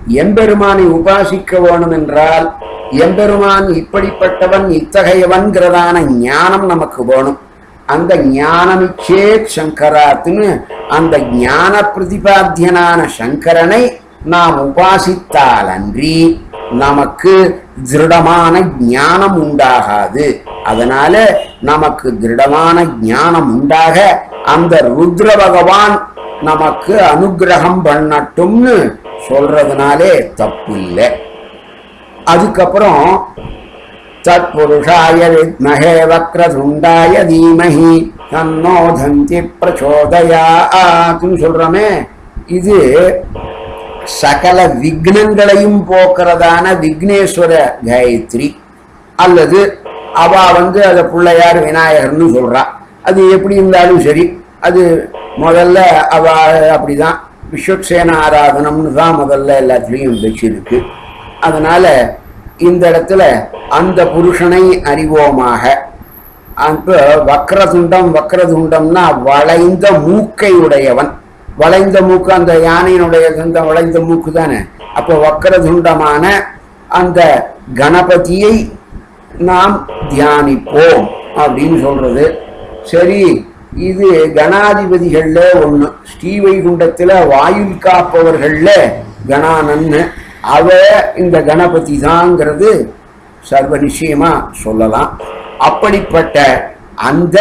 எம்பெருமானை உபாசிக்க வேணும் என்றால் எம்பெருமான் இப்படிப்பட்டவன் இத்தகையவன்கிறதான ஞானம் நமக்கு வேணும் அந்த ஞானமிச்சே சங்கராத்துன்னு அந்த ஞான பிரதிபாத்தியனான சங்கரனை நாம் உபாசித்தால் அன்றி நமக்கு திருடமான ஞானம் உண்டாகாது அதனால நமக்கு திருடமான ஞானம் உண்டாக அந்த ருத்ர பகவான் நமக்கு அனுகிரகம் பண்ணட்டும்னு சொல்றதுனாலே தப்பு இல்லை அதுக்கப்புறம் தத்புருஷாய வித்மஹே வக்ரதுண்டாய தீமஹி தன்னோ தந்தி பிரச்சோதயாத்துன்னு சொல்றோமே இது சகல விக்னங்களையும் போக்குறதான விக்னேஸ்வர காயத்ரி அல்லது அவ வந்து அத பிள்ளையார் விநாயகர்னு சொல்றா அது எப்படி இருந்தாலும் சரி அது முதல்ல அவ அப்படிதான் விஸ்வக்சேன ஆராதனம்னு தான் முதல்ல எல்லாத்துலேயும் வச்சிருக்கு அதனால இந்த இடத்துல அந்த புருஷனை அறிவோமாக அப்ப வக்ரதுண்டம் வக்ரதுண்டம்னா வளைந்த மூக்கை உடையவன் வளைந்த மூக்கு அந்த யானையினுடைய இந்த வளைந்த மூக்கு தானே அப்போ வக்ரதுண்டமான அந்த கணபதியை நாம் தியானிப்போம் அப்படின்னு சொல்றது சரி இது கணாதிபதிகள்ல ஒண்ணு ஸ்ரீவைகுண்டத்துல வாயுல் காப்பவர்கள்ல கணானன்னு அவ இந்த கணபதி தாங்கிறது சர்வ நிச்சயமா சொல்லலாம் அப்படிப்பட்ட அந்த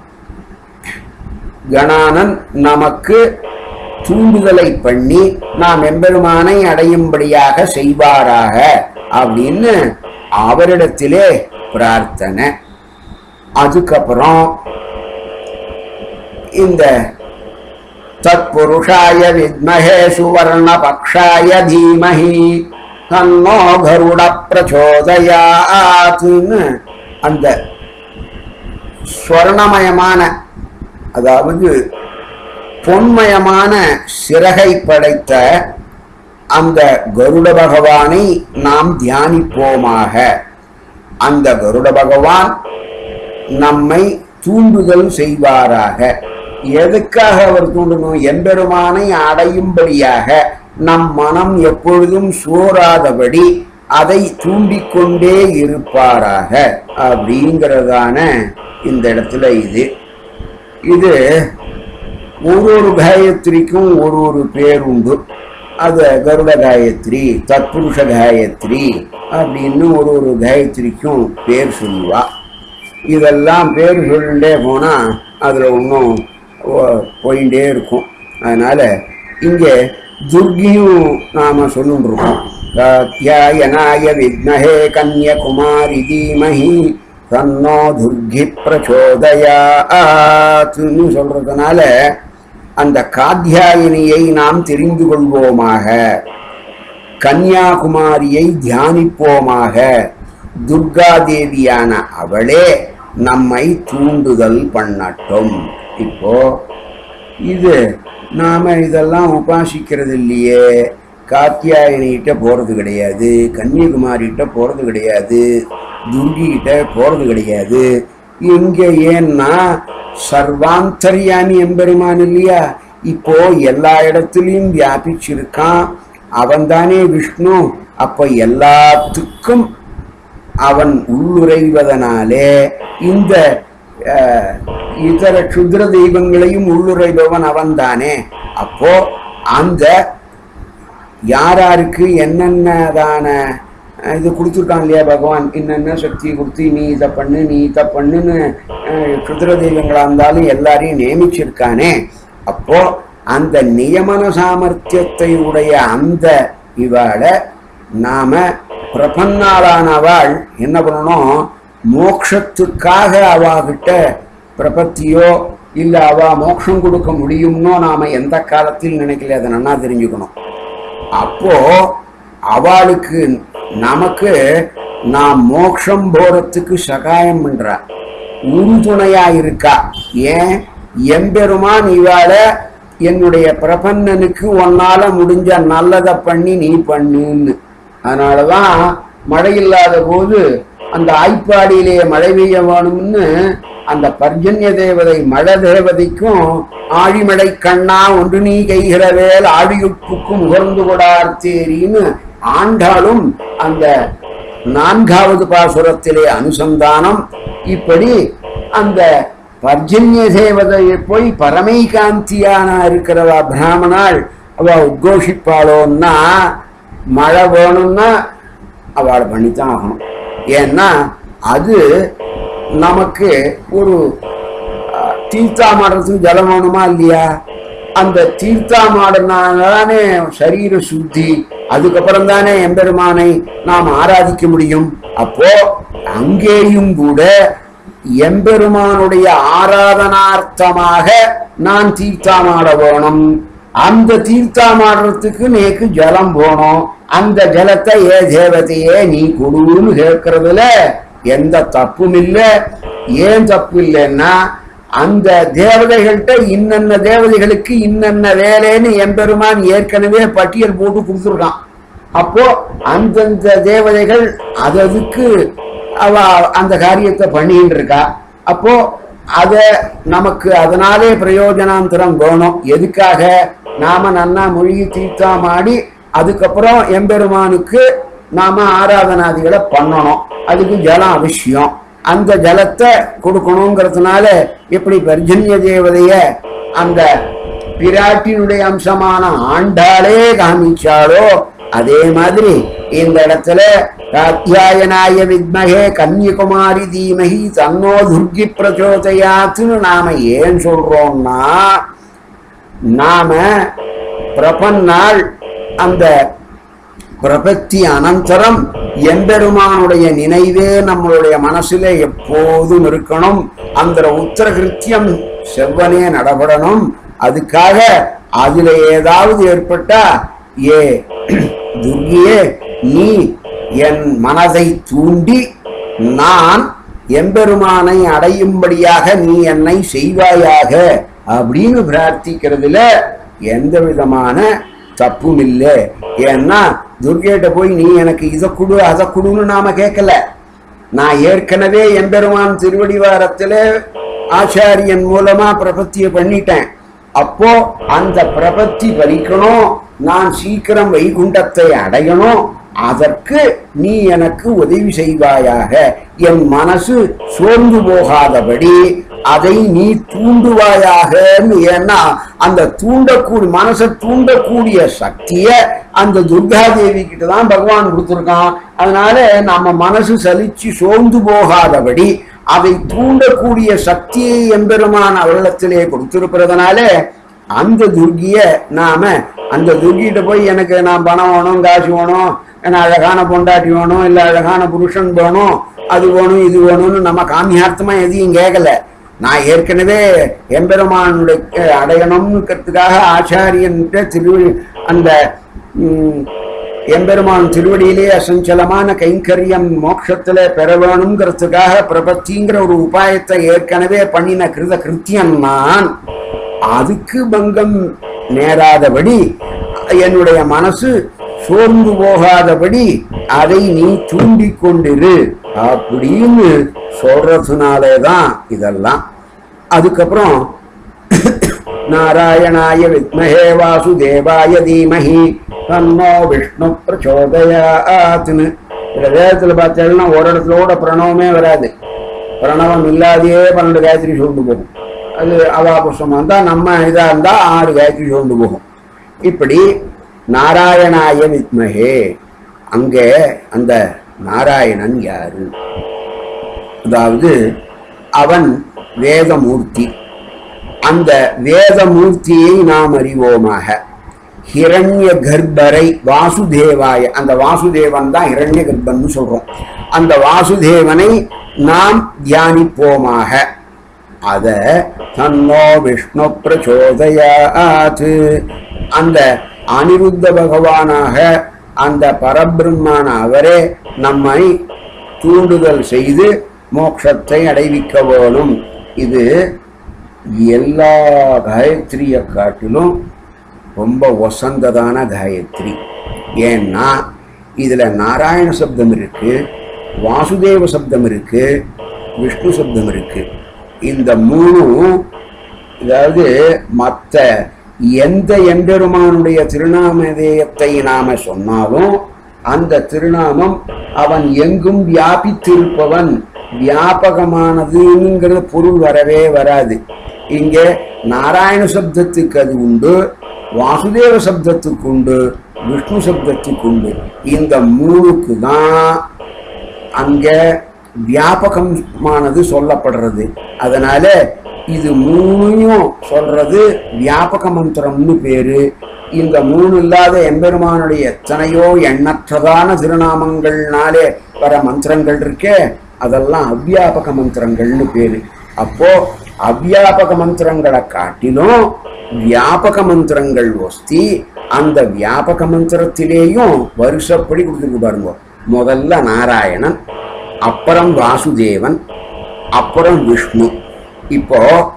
கணானன் நமக்கு தூண்டுதலை பண்ணி நாம் எம்பெருமானை அடையும்படியாக செய்வாராக அப்படின்னு அவரிடத்திலே பிரார்த்தனை அதுக்கப்புறம் இந்த தத்புருஷாய வித்மஹே சுவர்ண பக்ஷாய தீமஹி தன்னோ கருட பிரச்சோதயாத்துன்னு அந்த ஸ்வர்ணமயமான அதாவது பொன்மயமான சிறகை படைத்த அந்த கருட பகவானை நாம் தியானிப்போமாக அந்த கருட பகவான் நம்மை தூண்டுதல் செய்வாராக எதுக்காக அவர் தூண்டணும் எம்பெருமானை அடையும்படியாக நம் மனம் எப்பொழுதும் சோராதபடி அதை தூண்டிக்கொண்டே இருப்பாராக அப்படிங்கிறதான இந்த இடத்துல இது இது ஒரு ஒரு காயத்ரிக்கும் ஒரு ஒரு பேர் உண்டு அது கருட காயத்ரி தத்புருஷ காயத்ரி அப்படின்னு ஒரு ஒரு காயத்ரிக்கும் பேர் சொல்லுவா இதெல்லாம் பேர் சொல்லிட்டே போனால் அதில் ஒன்றும் போயிட்டே இருக்கும் அதனால் இங்கே துர்கியும் நாம் சொல்லிட்டு இருக்கோம் காத்தியாயனாய வித்மஹே கன்யகுமாரி தீமஹி தன்னோ துர்கி பிரச்சோதயாத்துன்னு சொல்றதுனால அந்த காத்தியாயினியை நாம் தெரிந்து கொள்வோமாக கன்யாகுமாரியை தியானிப்போமாக துர்கா தேவியான அவளே நம்மை தூண்டுதல் பண்ணட்டும் இப்போ இது நாம இதெல்லாம் உபாசிக்கிறது இல்லையே காத்தியாயனிகிட்ட போறது கிடையாது கன்னியகுமாரிகிட்ட போறது கிடையாது துர்கிகிட்ட போறது கிடையாது இங்க ஏன்னா சர்வாந்தர்யாமி எம்பெருமான் இல்லையா இப்போ எல்லா இடத்துலயும் வியாபிச்சிருக்கான் அவன்தானே விஷ்ணு அப்ப எல்லாத்துக்கும் அவன் உள்ளுரைவதனாலே இந்த அஹ், இதர க்ஷுத்ர தெய்வங்களையும் உள்ளுரைபவன் அவன்தானே அப்போ அந்த யாராருக்கு என்னென்னதான அஹ், இது கொடுத்துருக்கான் இல்லையா பகவான் என்னென்ன சக்தி கொடுத்து நீ இதை பண்ணு நீ இதை பண்ணுன்னு அஹ், க்ஷுத்ர தெய்வங்களா இருந்தாலும் எல்லாரையும் நியமிச்சிருக்கானே அப்போ அந்த நியமன சாமர்த்தியத்தை உடைய அந்த இவாளை நாம பிரபன்னாளானவாள் என்ன பண்ணணும் மோட்சத்துக்காக அவாகிட்ட பிரபத்தியோ இல்ல அவ மோட்சம் கொடுக்க முடியும்னோ நாம எந்த காலத்தில் நினைக்கல அதை நன்னா தெரிஞ்சுக்கணும் அப்போ அவளுக்கு நமக்கு நாம் மோட்சம் போறதுக்கு சகாயம் பண்றா உறுதுணையா இருக்கா ஏன் எம்பெருமான் இவாள என்னுடைய பிரபன்னனுக்கு உன்னால முடிஞ்ச நல்லதை பண்ணி நீ பண்ணுன்னு அதனாலதான் மழை இல்லாத போது அந்த ஆய்ப்பாடியிலே மழை பெய்ய வேணும்னு அந்த பர்ஜன்ய தேவதை மழை தேவதைக்கும் ஆழிமழை கண்ணா ஒன்று நீ கைகிறவேல் ஆழியுட்புக்கும் உகர்ந்து கொடார்த்தேரின்னு ஆண்டாலும் அந்த நான்காவது பாசுரத்திலே அனுசந்தானம் இப்படி அந்த பர்ஜன்ய தேவதையை போய் பரமைகாந்தியான இருக்கிறவா பிராமணாள் அவ உத்கோஷிப்பாளோன்னா மழை வேணும்னா அவளை பண்ணித்தான் ஆகணும் ஏன்னா அது நமக்கு ஒரு அஹ், தீர்த்தாமாடுறதுக்கு ஜலம் வேணுமா இல்லையா அந்த தீர்த்தாமாடனாலே சரீர சுத்தி அதுக்கப்புறம் தானே எம்பெருமானை நாம் ஆராதிக்க முடியும் அப்போ அங்கேயும் கூட எம்பெருமானுடைய ஆராதனார்த்தமாக நான் தீர்த்தாமாட வேணும் அந்த தீர்த்தாமாடுறதுக்கு நேக்கு ஜலம் போனோம் அந்த ஜலத்தை ஏ தேவதையே நீ கொடுன்னு கேட்கறதுல எந்த தப்பும் இல்லை ஏன் தப்பு இல்லைன்னா அந்த தேவதைகள்கிட்ட இன்னென்ன தேவதைகளுக்கு இன்னென்ன வேலைன்னு எம்பெருமான் ஏற்கனவே பட்டியல் போட்டு கொடுத்துருக்கான் அப்போ அந்தந்த தேவதைகள் அததுக்கு அவ அந்த காரியத்தை பண்ணிட்டு இருக்கா அப்போ அத நமக்கு அதனாலே பிரயோஜனாந்தரம் வேணும் எதுக்காக நாம நன்னா மொழிகி தீர்த்தாமாடி அதுக்கப்புறம் எம்பெருமானுக்கு நாம ஆராதனாதிகளை பண்ணணும் அதுக்கு ஜலம் அவசியம் அந்த ஜலத்தை கொடுக்கணுங்கிறதுனால எப்படி பர்ஜன்ய தேவதைய அந்த பிராட்டினுடைய அம்சமான ஆண்டாளே காமிச்சாளோ அதே மாதிரி இந்த இடத்துல காத்தியாயனாய வித்மகே கன்னியகுமாரி தீமகி தன்னோ துர்கி பிரச்சோதயாத்துன்னு நாம ஏன் சொல்றோம்னா நாம பிரபன்னாள் அந்த பிரபத்தி அனந்தரம் எம்பெருமானுடைய நினைவே நம்மளுடைய மனசுல எப்போதும் இருக்கணும் அந்த உத்தர கிருத்தியம் செவ்வனே நடபடணும் அதுக்காக அதுல ஏதாவது ஏற்பட்டா ஏ துர்கியே நீ என் மனதை தூண்டி நான் எம்பெருமானை அடையும்படியாக நீ என்னை செய்வாயாக அப்படின்னு பிரார்த்திக்கிறதுல எந்த விதமான தப்பும் இல்லை ஏன்னா துர்கேட்ட போய் நீ எனக்கு இதை கொடு அதை கொடுன்னு நாம கேட்கல நான் ஏற்கனவே எம்பெருமான் திருவடிவாரத்துல ஆச்சாரியன் மூலமா பிரபத்திய பண்ணிட்டேன் அப்போ அந்த பிரபத்தி பலிக்கணும் நான் சீக்கிரம் வைகுண்டத்தை அடையணும் அதற்கு நீ எனக்கு உதவி செய்வாயாக என் மனசு சோர்ந்து போகாதபடி அதை நீ தூண்டுவாயாகன்னு ஏன்னா அந்த தூண்டக்கூடிய மனசை தூண்டக்கூடிய சக்திய அந்த துர்கா தேவி கிட்ட தான் பகவான் கொடுத்துருக்கான் அதனால நம்ம மனசு சலிச்சு சோர்ந்து போகாதபடி அதை தூண்டக்கூடிய சக்தியை எம்பெருமான் அவரிடத்திலே கொடுத்திருக்கிறதுனால அந்த துர்கிய நாம அந்த துர்கிட்ட போய் எனக்கு நான் பணம் வேணும் காசு வேணும் எனக்கு அழகான பொண்டாட்டி வேணும் இல்ல அழகான புருஷன் வேணும் அது வேணும் இது வேணும்னு நம்ம காமியார்த்தமா எதையும் கேட்கல நான் ஏற்கனவே எம்பெருமானுடைய அடையணும்னுக்கிறதுக்காக ஆச்சாரியன்கிட்ட திரு அந்த ம், எம்பெருமான் திருவடியிலே அசஞ்சலமான கைங்கரியம் மோட்சத்துல பெற வேணுங்கிறதுக்காக பிரபத்திங்கிற ஒரு உபாயத்தை ஏற்கனவே பண்ணின கிருத கிருத்தியன் நான் அதுக்கு பங்கம் நேராதபடி என்னுடைய மனசு சோர்ந்து போகாதபடி அதை நீ தூண்டிக் கொண்டிரு அப்படின்னு சொல்றதுனாலே தான் இதெல்லாம் அதுக்கப்புறம் நாராயணாய வித்மஹே வாசுதேவாய தீமஹி தன்னோ விஷ்ணு பிரச்சோதயாத்னு இந்த வேதத்துல பார்த்தீங்கன்னா ஒரு இடத்துல கூட பிரணவமே வராது பிரணவம் இல்லாதையே பன்னெண்டு காயத்ரி சொல்லிட்டு போகும் அது அவாபுஷமா இருந்தா நம்ம இதா இருந்தா ஆறு காயத்ரி சொல்லிட்டு போகும் இப்படி நாராயணாய வித்மஹே அங்கே அந்த நாராயணன் யாரு அதாவது அவன் வேதமூர்த்தி அந்த வேதமூர்த்தியை நாம் அறிவோமாக ஹிரண்ய கர்ப்பரை வாசுதேவாய அந்த வாசுதேவன் தான் ஹிரண்ய கர்ப்பன்னு சொல்றோம் அந்த வாசுதேவனை நாம் தியானிப்போமாக அத தன்னோ விஷ்ணு பிரச்சோதயாத் அந்த அனிருத்த பகவானாக அந்த பரபிரம்மான அவரே நம்மை தூண்டுதல் செய்து மோட்சத்தை அடைவிக்க வேணும் இது எல்லா காயத்ரிய காட்டிலும் ரொம்ப வசந்ததான காயத்ரி ஏன்னா இதுல நாராயண சப்தம் இருக்கு வாசுதேவ சப்தம் இருக்கு விஷ்ணு சப்தம் இருக்கு இந்த மூணும் அதாவது மற்ற எந்த எம்பெருமானுடைய திருநாமதேயத்தை நாம சொன்னாலும் அந்த திருநாமம் அவன் எங்கும் வியாபித்திருப்பவன் வியாபகமானதுங்கிற பொருள் வரவே வராது இங்கே நாராயண சப்தத்துக்கு அது உண்டு வாசுதேவ சப்தத்துக்கு உண்டு விஷ்ணு சப்தத்துக்கு உண்டு இந்த மூணுக்கு தான் அங்க வியாபகமானது சொல்லப்படுறது அதனால இது மூணையும் சொல்றது வியாபக மந்திரம்னு பேரு இந்த மூணு இல்லாத எம்பெருமானுடைய எத்தனையோ எண்ணற்றதான திருநாமங்கள்னாலே வர மந்திரங்கள் இருக்கே அதெல்லாம் அவ்வியாபக மந்திரங்கள்னு பேரு அப்போ அவ்வியாபக மந்திரங்களை காட்டிலும் வியாபக மந்திரங்கள் ஒஸ்தி அந்த வியாபக மந்திரத்திலேயும் வருஷப்படி கொடுத்துருக்கு பாருங்க முதல்ல நாராயணன் அப்புறம் வாசுதேவன் அப்புறம் விஷ்ணு இப்போ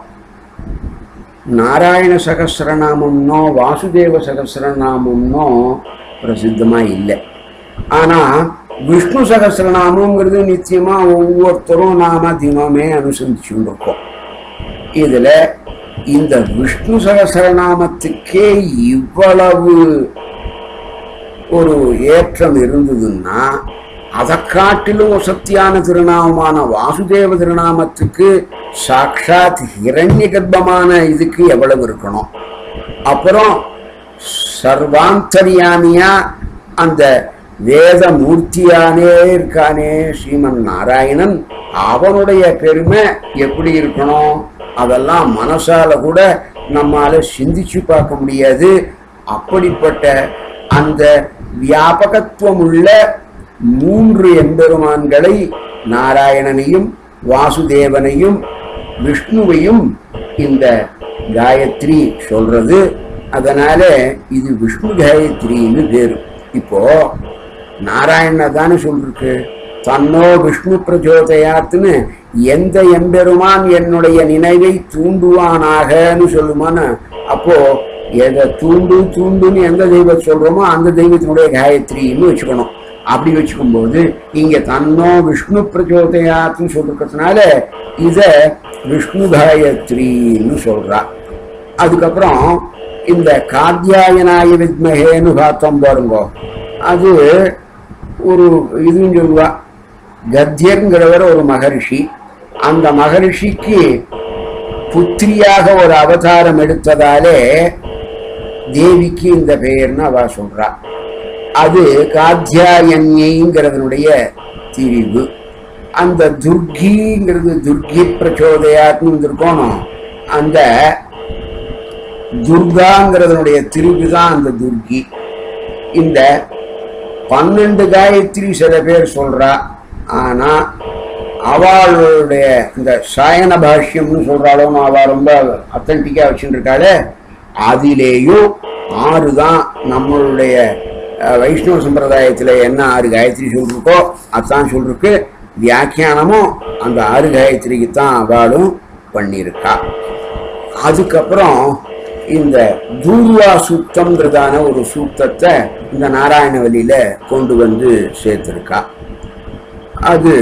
நாராயண சகசிரநாமம்னோ வாசுதேவ சகசிரநாமம்னோ பிரசித்தமா இல்லை ஆனா விஷ்ணு சகசிரநாமங்கிறது நிச்சயமா ஒவ்வொருத்தரும் நாம தினமே அனுசரிச்சுட்டு இருக்கோம் இதுல இந்த விஷ்ணு சகசிரநாமத்துக்கே இவ்வளவு ஒரு ஏற்றம் இருந்ததுன்னா அதை காட்டிலும் சத்தியான திருநாமமான வாசுதேவ திருநாமத்துக்கு சாட்சாத் ஹிரண்ய கர்ப்பமான இதுக்கு எவ்வளவு இருக்கணும் அப்புறம் சர்வாந்தரியாமியா அந்த வேத மூர்த்தியானே இருக்கானே ஸ்ரீமன் நாராயணன் அவனுடைய பெருமை எப்படி இருக்கணும் அதெல்லாம் மனசால கூட நம்மால சிந்திச்சு பார்க்க முடியாது அப்படிப்பட்ட அந்த வியாபகத்துவம் உள்ள மூன்று எம்பெருமான்களை நாராயணனையும் வாசுதேவனையும் விஷ்ணுவையும் இந்த காயத்ரி சொல்றது அதனால இது விஷ்ணு காயத்ரின்னு பேரு இப்போ நாராயண தானே சொல்லிருக்கு தன்னோ விஷ்ணு பிரஜோதயாத்துன்னு எந்த எம்பெருமான் என்னுடைய நினைவை தூண்டுவானாகன்னு சொல்லுமான்னு அப்போ எதை தூண்டு தூண்டுன்னு எந்த தெய்வத்தை சொல்றோமோ அந்த தெய்வத்தினுடைய காயத்ரின்னு வச்சுக்கணும் அப்படி வச்சுக்கும் போது இங்க தன்னோ விஷ்ணு பிரச்சோதயாத்துன்னு சொல்லிருக்கிறதுனால இத விஷ்ணு காயத்ரின்னு சொல்றா அதுக்கப்புறம் இந்த காத்தியாயனாய வித்மகேன்னு பார்த்தோம் பாருங்க அது ஒரு இதுன்னு சொல்லுவா கத்தியருங்கிறவர் ஒரு மகரிஷி அந்த மகரிஷிக்கு புத்திரியாக ஒரு அவதாரம் எடுத்ததாலே தேவிக்கு இந்த பெயர்னு அவ சொல்றா அது காத்தியாயன்யைங்கிறதனுடைய திரிவு அந்த துர்கிங்கிறது துர்கி பிரச்சோதயாத்னு இருக்கணும் அந்த துர்காங்கிறதனுடைய திரிவு தான் அந்த துர்கி இந்த பன்னெண்டு காயத்ரி சில பேர் சொல்றா ஆனா அவளுடைய இந்த சாயன பாஷ்யம்னு சொல்றாலும் அவ ரொம்ப அத்தன்டிக்கா வச்சுட்டு இருக்காளே அதிலேயும் ஆறு தான் நம்மளுடைய அஹ், வைஷ்ணவ சம்பிரதாயத்துல என்ன ஆறு காயத்ரி சொல்லிருக்கோ அதான் சொல்லிருக்கு வியாக்கியானமும் அந்த ஆறு காயத்ரிக்கு தான் அவளும் பண்ணியிருக்கா அதுக்கப்புறம் இந்த தூர்வா சூக்தம்ங்கிறதான ஒரு சூக்தத்தை இந்த நாராயணவல்லியில கொண்டு வந்து சேர்த்திருக்கா அது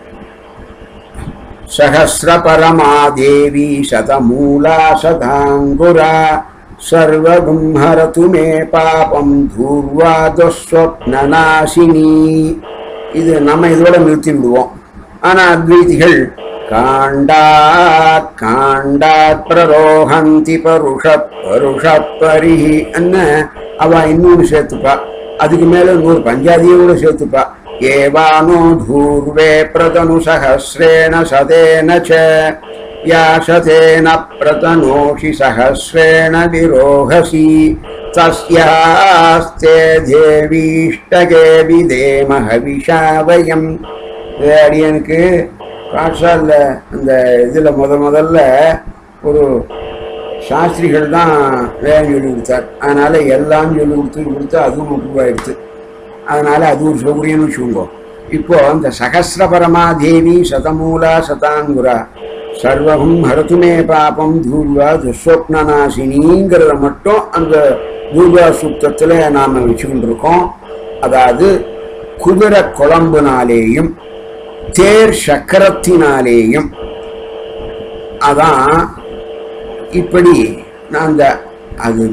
சகசிரபரமா தேவி சதமூலா சதாங்குரா சர்வகும் ஹரது மே பாபம் தூர்வாதஸ்வப்னநாசினி இது நம்ம இதோட நிறுத்தி விடுவோம் ஆனா அத்வைதிகள் காண்டாத் காண்டாத் பிரரோஹந்தி பருஷ பருஷ பரிஹி அவ இன்னொன்று சேர்த்துப்பா அதுக்கு மேல இன்னொரு பஞ்சாதியை கூட சேர்த்துப்பா ஏவானோ தூர்வே பிரதனு சஹசிரேண சதேன ச யாசதேன பிரதனோஷி சஹசிரேண விரோஹசி தஸ்யாஸ்தே தேவீஷ்டகே விதேம ஹவிஷா வயம் இது அடியனுக்கு காட்சால அந்த இதுல முத முதல்ல ஒரு சாஸ்திரிகள் தான் வேகம் சொல்லி கொடுத்தார் அதனால எல்லாம் சொல்லி கொடுத்து கொடுத்து அதுவும் முட்டுவாயிடுச்சு அதனால அது ஒரு சௌகரியம்னு வச்சுக்கோங்க இப்போ அந்த சகசிரபரமா தேவி சதமூலா சதாங்குரா சர்வகம் ஹரதுமே பாபம் தூர்வா துஸ்வப்னநாசினிங்கிறத மட்டும் அந்த தூர்வா சூக்தத்தில் நாம் வச்சுக்கிட்டு இருக்கோம் அதாவது குதிரை குழம்புனாலேயும் தேர் சக்கரத்தினாலேயும் அதான் இப்படி நான் அந்த அது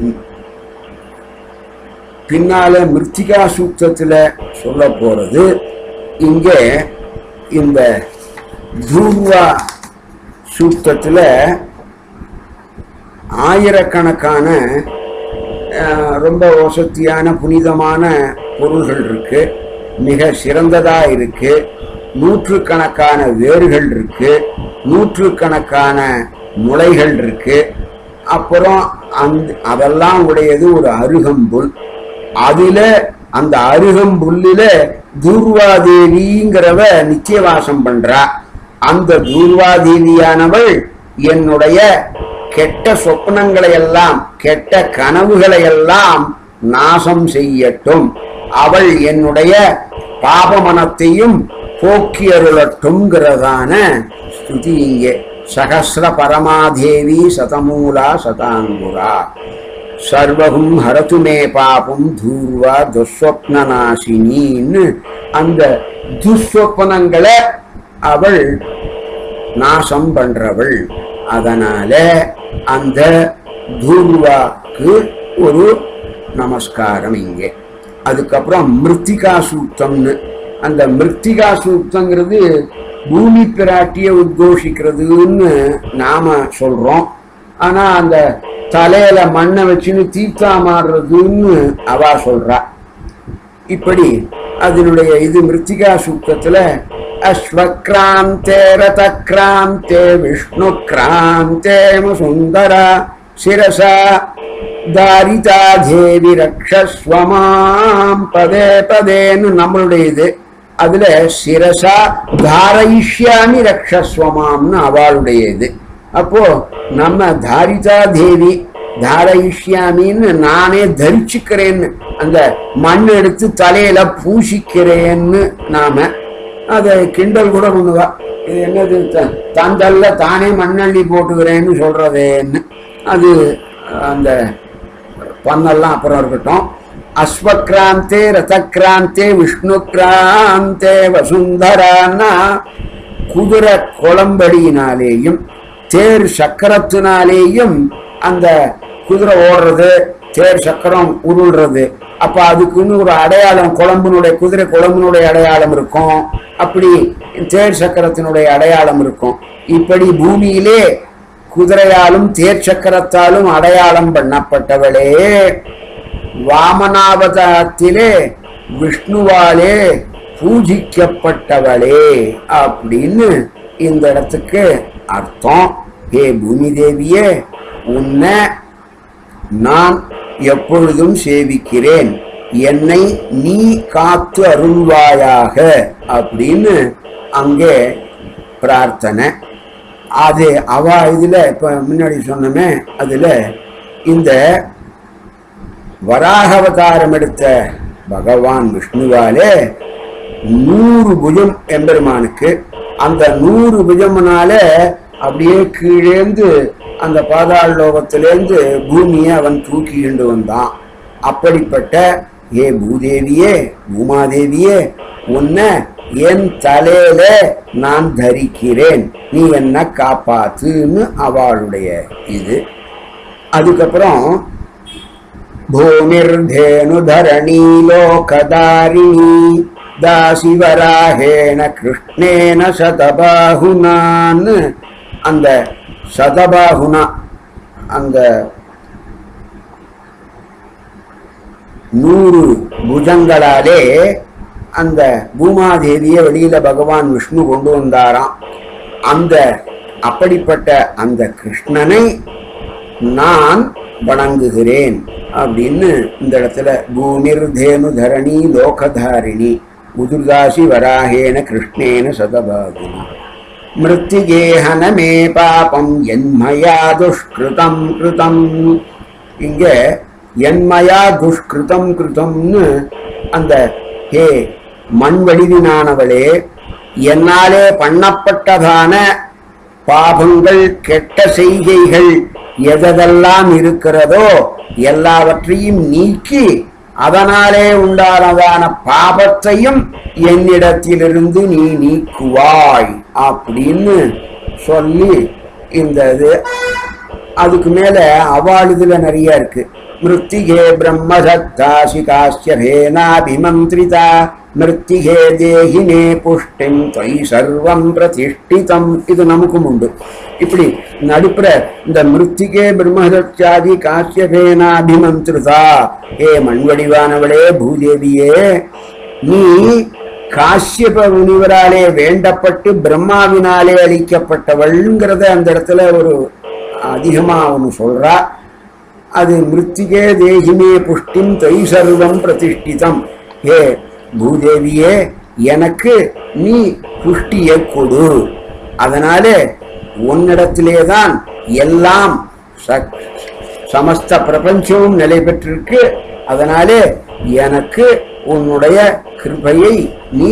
பின்னால மிருத்திகா சூக்தத்துல சொல்ல போறது இங்கே இந்த தூர்வா சூக்தத்துல ஆயிரக்கணக்கான அஹ், ரொம்ப வசதியான புனிதமான பொருள்கள் இருக்கு மிக சிறந்ததா இருக்கு நூற்றுக்கணக்கான வேர்கள் இருக்கு நூற்றுக்கணக்கான முளைகள் இருக்கு அப்புறம் அந்த அதெல்லாம் உடையது ஒரு அருகம்புல் அதுல அந்த அருகம்புல்லில தூர்வாதேவிங்கிறவ நிச்சயவாசம் பண்றா அந்த தூர்வாதேவியானவள் என்னுடைய கெட்ட சொப்னங்களை எல்லாம் கெட்ட கனவுகளை எல்லாம் நாசம் செய்யட்டும் அவள் என்னுடைய பாபமனத்தையும் போக்கி அருளட்டும்ங்கிறதான ஸ்துதி இங்கே சகசிர பரமாதேவி சதமூலா சதாங்குரா சர்வகும் ஹரது மே பாபம் தூர்வா துஸ்வப்னநாசினின்னு அந்த துஸ்வப்னங்களை அவள் நாசம் பண்றவள் அதனால அந்த தூர்வாக்கு ஒரு நமஸ்காரம் இங்கே அதுக்கப்புறம் மிருத்திகா சூக்தம்னு அந்த மிருத்திகா சூக்தங்கிறது பூமி பிராட்டிய உத்கோஷிக்கிறதுன்னு நாம சொல்றோம் ஆனா அந்த தலையில மண்ணை வச்சுன்னு தீர்த்தா மாறுறதுன்னு அவா சொல்றா இப்படி அதனுடைய இது மிருத்திகா சூக்தத்துல அஸ்வக்ராந்தே ரதக்ராந்தே விஷ்ணு கிராந்தே சுந்தரா சிரசா தாரிதா தேவி ரக்ஷஸ்வமாம் பதே பதேன்னு நம்மளுடைய இது அதுல சிரசா தாரயிஷ்யாமி ரக்ஷஸ்வமாம்னு அவளுடைய இது அப்போ நம்ம தாரிதா தேவி தாரயிஷ்யாமின்னு நானே தரிச்சுக்கிறேன்னு அந்த மண் எடுத்து தலையில பூசிக்கிறேன்னு நாம அதை கிண்டல் கூட பண்ணுவா இது என்னது த- தந்தல்ல தானே மண்ணள்ளி போட்டுக்கிறேன்னு சொல்றதேன்னு அது அந்த பண்ணெல்லாம் அப்புறம் இருக்கட்டும் அஸ்வக்ராந்தே ரதக்ராந்தே விஷ்ணு கிராந்தே வசுந்தரான்னா குதிரை குளம்படியினாலேயும் தேர் சக்கரத்தினாலேயும் அந்த குதிரை ஓடுறது தேர் சக்கரம் உருள்றது அப்ப அதுக்குன்னு ஒரு அடையாளம் குழம்பினுடைய குதிரை குழம்பினுடைய அடையாளம் இருக்கும் அப்படி தேர் சக்கரத்தினுடைய அடையாளம் இருக்கும் இப்படி பூமியிலே குதிரையாலும் தேர் சக்கரத்தாலும் அடையாளம் பண்ணப்பட்டவளே வாமனாவதாரத்திலே விஷ்ணுவாலே பூஜிக்கப்பட்டவளே அப்படின்னு இந்த இடத்துக்கு அர்த்தம் ஹே பூமி தேவியே உன்னை நான் எப்பொழுதும் சேவிக்கிறேன் என்னை நீ காத்து அருள்வாயாக அப்படின்னு அங்கே பிரார்த்தனை அது அவ இதுல இப்ப முன்னாடி சொன்னமே அதுல இந்த வராகவதாரம் எடுத்த பகவான் விஷ்ணுவாலே நூறு புஜம் எம்பெருமானுக்கு அந்த நூறு புஜம்னால அப்படியே கீழேந்து அந்த பாதாள லோகத்திலேருந்து பூமியை அவன் தூக்கிண்டு வந்தான் அப்படிப்பட்ட ஏ பூதேவியே பூமாதேவியே உன்னை என் தலையில நான் தரிக்கிறேன் நீ என்ன காப்பாத்துன்னு அவளுடைய இது அதுக்கப்புறம் भूमिर्धेनुधरणी लोकदारिणी दासिवराहेण கிருஷ்ணேன சதபாகுனான்னு அந்த சதபாகுனா அந்த நூறு புஜங்களாலே அந்த பூமாதேவியை வெளியில பகவான் விஷ்ணு கொண்டு வந்தாராம் அந்த அப்படிப்பட்ட அந்த கிருஷ்ணனை நான் வணங்குகிறேன் அப்படின்னு இந்த இடத்துல பூமிர் தேனு தரணி லோகதாரிணி முதுர்தாசி வராகேன கிருஷ்ணேன சதபாகுனா மிருத்திகேஹன மே பாபம் என்மயா துஷ்கிருதம் கிருதம் இங்க என்மயா துஷ்கிருதம் கிருதம்னு அந்த ஹே மண் வடிவினானவளே என்னாலே பண்ணப்பட்டதான பாபங்கள் கெட்ட செய்கைகள் எதெல்லாம் இருக்கிறதோ எல்லாவற்றையும் நீக்கி அதனாலே உண்டானதான பாபத்தையும் என்னிடத்திலிருந்து நீ நீக்குவாய் அப்படின்னு சொல்லி இந்த இது அதுக்கு மேல அவாள் இதுல நிறைய இருக்கு மிருத்திகே பிரம்மசத்தாசி காசியபேனாபிமந்திரிதா மிருத்திகே தேகினே புஷ்டிம் தை சர்வம் பிரதிஷ்டிதம் இது நமக்கும் உண்டு இப்படி நடுப்புற இந்த மிருத்திகே பிரம்மசத்யாதி காசியபேனாபிமந்திரிதா ஏ மண்வடிவானவளே பூதேவியே நீ காசியப முனிவராலே வேண்டப்பட்டு பிரம்மாவினாலே அளிக்கப்பட்டவள்ங்கிறத அந்த இடத்துல ஒரு அதிகமா ஒன்று சொல்றா அது மிருத்திகே தேகிமே புஷ்டிம் தை சர்வம் பிரதிஷ்டிதம் ஏ பூதேவியே எனக்கு நீ புஷ்டியை கொடு அதனாலே உன்னிடத்திலே தான் எல்லாம் ச- சமஸ்த பிரபஞ்சமும் நிலை பெற்றிருக்கு அதனாலே எனக்கு உன்னுடைய கிருபையை நீ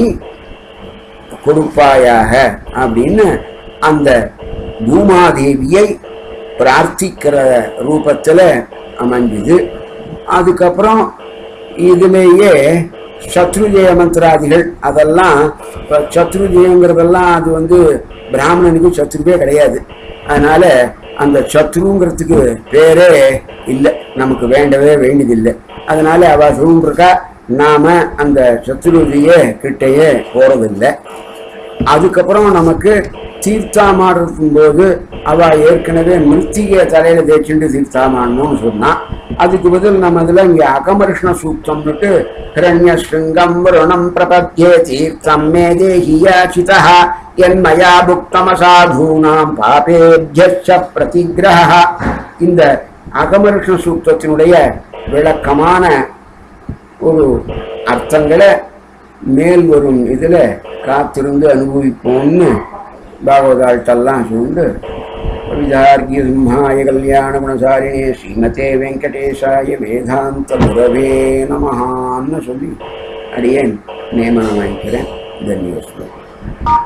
கொடுப்பாயாக அப்படின்னு அந்த பூமாதேவியை பிரார்த்திக்கிற ரூபத்தில் அமைஞ்சுது அதுக்கப்புறம் இதுலேயே சத்ருஜய மந்திராதிகள் அதெல்லாம் இப்போ சத்ருஜயங்கிறதெல்லாம் அது வந்து பிராமணனுக்கு சத்ருவே கிடையாது அதனால அந்த சத்ருங்கிறதுக்கு பேரே இல்லை நமக்கு வேண்டவே வேண்டியதில்லை அதனால அவ சொல்லிருக்கா நாம அந்த சத்ருஜய கிட்டையே போறதில்லை அதுக்கப்புறம் நமக்கு தீர்த்தாமாடுறதுக்கும் போது அவ ஏற்கனவே மிருத்திகை தலையில தேய்ச்சிட்டு தீர்த்தாமாடணும்னு சொன்னா அதுக்கு பதில் நம்ம இதுல இங்க அகமர்ஷ்ண சூக்தம்னுட்டு ஹிரண்ய ஸ்ருங்கம் வருணம் பிரபத்யே தீர்த்தம் மே தேஹியாச்சிதா என்மயா புக்தமசாதூனாம் பாபேபியச்ச பிரதிகிரக இந்த அகமர்ஷ்ண சூக்தத்தினுடைய விளக்கமான ஒரு அர்த்தங்களை மேல் வரும் இதுல காத்திருந்து அனுபவிப்போம்னு பாகவதாள்கிட்டெல்லாம் சொல்லிட்டு கவிதார்கிய சிம்ஹாய கல்யாண குணசாரிணே ஸ்ரீமதே வெங்கடேஷாய வேதாந்த குரவே நமஹான்னு சொல்லி அடியேன் நியமனம் வாங்கிக்கிறேன் தன்யவாஸ்து